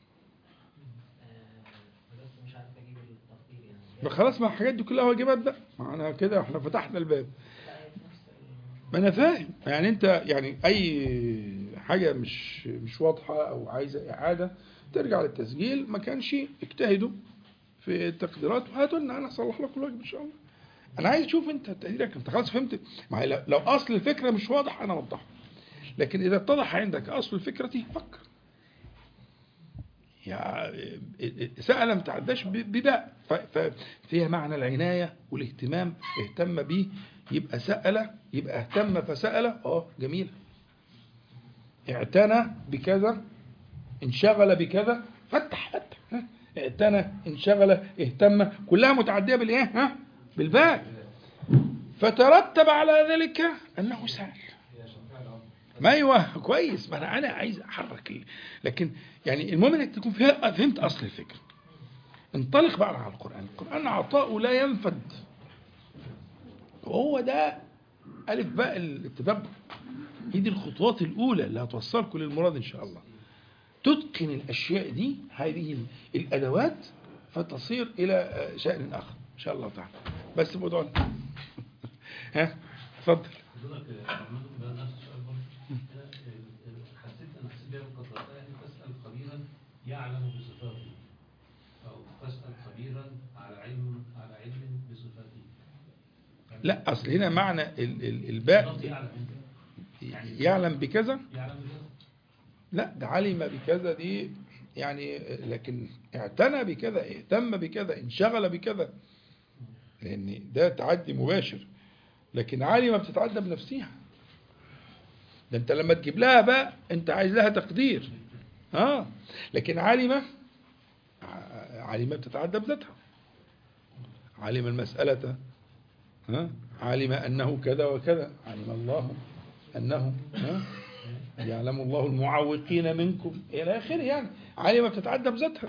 Speaker 5: آه، بس مش عارف اجيب التقرير يعني
Speaker 1: ما خلاص ما الحاجات دي كلها واجبات بقى ما انا كده احنا فتحنا الباب
Speaker 5: لا هي في نفس ال-
Speaker 1: ما انا فاهم يعني انت يعني اي حاجه مش مش واضحه او عايزه اعاده ترجع للتسجيل ما كانش اجتهدوا في التقديرات وهاتوا لنا انا اصلح لكم الواجب ان شاء الله انا عايز اشوف انت تقديرك انت خلاص فهمت ما هي لو- لو اصل الفكره مش واضح انا اوضحه لكن اذا اتضح عندك اصل الفكره فكر يعني سأل ما تعداش ب- بباء ف- ففيها معنى العناية والاهتمام اهتم به يبقى سأل يبقى اهتم فسأل اه جميل اعتنى بكذا انشغل بكذا فتح فتح ها؟ اعتنى انشغل اهتم كلها متعدية بالايه ها بالباء فترتب على ذلك انه سأل ما ايوه كويس ما انا انا عايز احرك ال- لكن يعني المهم انك تكون فيها فهمت اصل الفكره انطلق بقى على القران القران عطاؤه لا ينفد وهو ده الف باء التدبر هي دي الخطوات الاولى اللي هتوصلكم للمراد ان شاء الله تتقن الاشياء دي هذه ال- الادوات فتصير الى آه، شان اخر ان شاء الله تعالى بس موضوع ها اتفضل
Speaker 6: حضرتك عملت بقى نفس السؤال برضه أنا، آه، حسيت انا حسيت بيها بالقطعة يعني تسأل خبيرا يعلم بصفاته أو تسأل خبيرا على علم على علم بصفاته
Speaker 1: لا اصل هنا معنى ال- ال- الباء
Speaker 6: لفظ يعلم
Speaker 1: يعلم بكذا
Speaker 6: يعلم بكذا
Speaker 1: لا ده علم بكذا دي يعني لكن اعتنى بكذا اهتم بكذا انشغل بكذا لان ده تعدي مباشر لكن علم بتتعدى بنفسها ده انت لما تجيب لها بقى انت عايز لها تقدير اه لكن علم ع- علم بتتعدى بذاتها علم المسألة ها علم أنه كذا وكذا علم الله أنه ها يعلم الله المعوقين منكم إلى آخره يعني علم بتتعدى بذاتها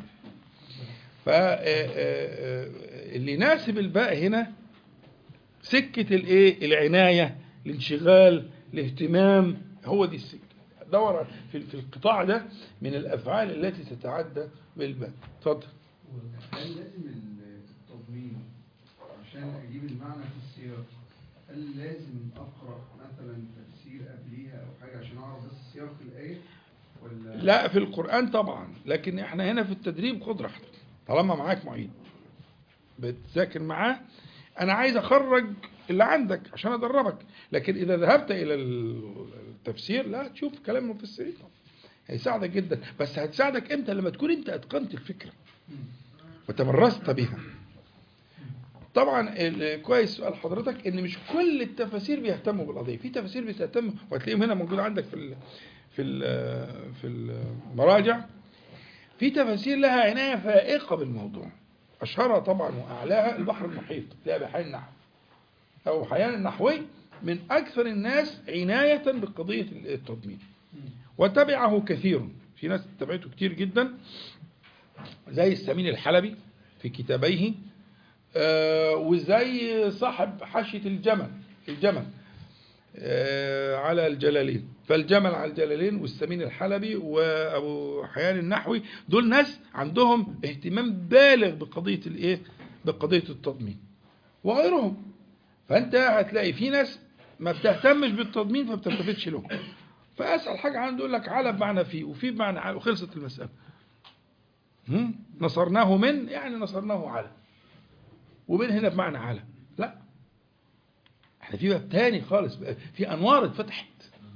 Speaker 1: فاللي يناسب الباء هنا سكة الايه العناية الانشغال الاهتمام هو دي السكة دور في في القطاع ده من الأفعال التي تتعدى بالباء اتفضل
Speaker 7: هل لازم التضمين عشان اجيب المعنى في السياق هل لازم اقرا مثلا تفسير قبليها او حاجه عشان اعرف بس سياق الايه ولا
Speaker 1: لا في القرآن طبعا لكن احنا هنا في التدريب خد راحتك طالما معاك معيد بتذاكر معاه انا عايز اخرج اللي عندك عشان ادربك لكن اذا ذهبت الى التفسير لا تشوف كلام المفسرين هيساعدك جدا بس هتساعدك امتى لما تكون انت اتقنت الفكره وتمرست بها طبعا ال- كويس سؤال حضرتك ان مش كل التفاسير بيهتموا بالقضيه في تفاسير بتهتم وهتلاقيهم هنا موجود عندك في ال في ال في المراجع في تفاسير لها عنايه فائقه بالموضوع اشهرها طبعا واعلاها البحر المحيط تلاقي بحيان النحو او حيان النحوي من أكثر الناس عناية بقضية التضمين وتبعه كثير في ناس تبعته كتير جدا زي السمين الحلبي في كتابيه آه، وزي صاحب حاشية الجمل الجمل آه، على الجلالين فالجمل على الجلالين والسمين الحلبي وابو حيان النحوي دول ناس عندهم اهتمام بالغ بقضيه الايه بقضيه التضمين وغيرهم فانت هتلاقي في ناس ما بتهتمش بالتضمين فما بتلتفتش له فاسهل حاجه عنده يقول لك على بمعنى في وفي بمعنى على وخلصت المساله هم؟ نصرناه من يعني نصرناه على ومن هنا بمعنى على لا احنا في باب تاني خالص بقى في انوار اتفتحت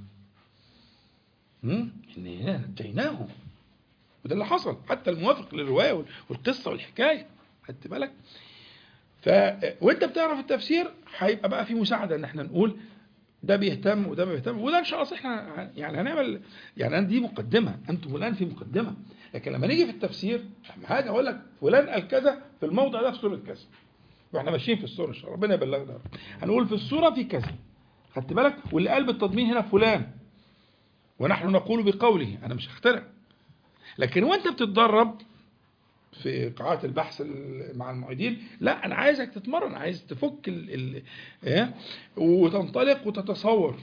Speaker 1: هم؟ ان هنا نجيناهم وده اللي حصل حتى الموافق للروايه وال- والقصه والحكايه خدت بالك ف وانت بتعرف التفسير هيبقى بقى في مساعده ان احنا نقول ده بيهتم وده ما بيهتم وده ان شاء الله احنا ه- يعني هنعمل يعني أنا دي مقدمه انتم الان في مقدمه لكن لما نيجي في التفسير لما هاجي اقول لك فلان قال كذا في الموضع ده في سوره كذا واحنا ماشيين في السوره ان شاء الله ربنا يبلغنا يا رب. هنقول في السوره في كذا خدت بالك واللي قال بالتضمين هنا فلان ونحن نقول بقوله انا مش هخترع لكن وانت بتتدرب في قاعات البحث ال- مع المعيدين لا انا عايزك تتمرن عايز تفك ال ال إيه؟ وتنطلق وتتصور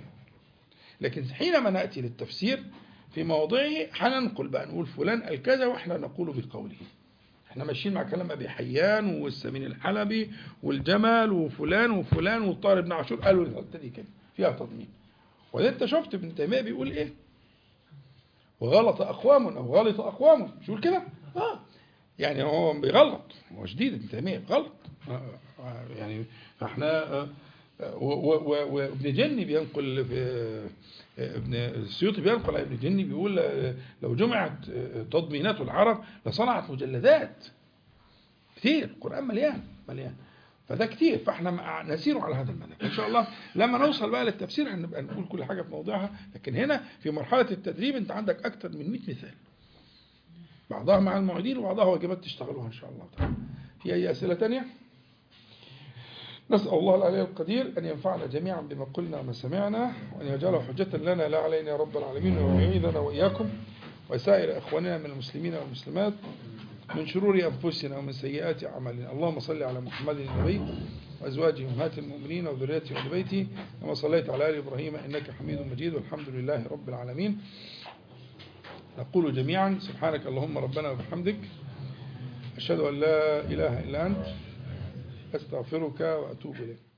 Speaker 1: لكن حينما ناتي للتفسير في موضعه هننقل بقى نقول فلان قال كذا واحنا نقول بقوله احنا ماشيين مع كلام ابي حيان والسمين الحلبي والجمل وفلان وفلان والطاهر بن عاشور قالوا الحته دي كده فيها تضمين وده انت شفت ابن تيميه بيقول ايه وغلط اقوام او غلط اقوام مش يقول كده اه يعني هو بيغلط هو شديد ابن تيميه غلط آه، آه، يعني فاحنا آه، آه، و- و- و- وابن جني بينقل في آه، ابن السيوطي بينقل عن ابن جني بيقول آه، لو جمعت آه، تضمينات العرب لصنعت مجلدات كتير القرآن مليان مليان فده كتير فاحنا مع- نسير على هذا المنهج ان شاء الله لما نوصل بقى للتفسير هنبقى نقول كل حاجه في موضعها لكن هنا في مرحله التدريب انت عندك اكتر من 100 مثال بعضها مع المعيدين وبعضها واجبات تشتغلوها ان شاء الله تعالى في اي اسئله تانية نسأل الله العلي القدير أن ينفعنا جميعا بما قلنا وما سمعنا وأن يجعله حجة لنا لا علينا يا رب العالمين ويعيذنا وإياكم وسائر إخواننا من المسلمين والمسلمات من شرور أنفسنا ومن سيئات أعمالنا اللهم صل على محمد النبي وأزواجه أمهات المؤمنين وذريته وآل بيته كما صليت على آل إبراهيم إنك حميد مجيد والحمد لله رب العالمين نقول جميعا سبحانك اللهم ربنا وبحمدك أشهد أن لا إله إلا أنت أستغفرك وأتوب إليك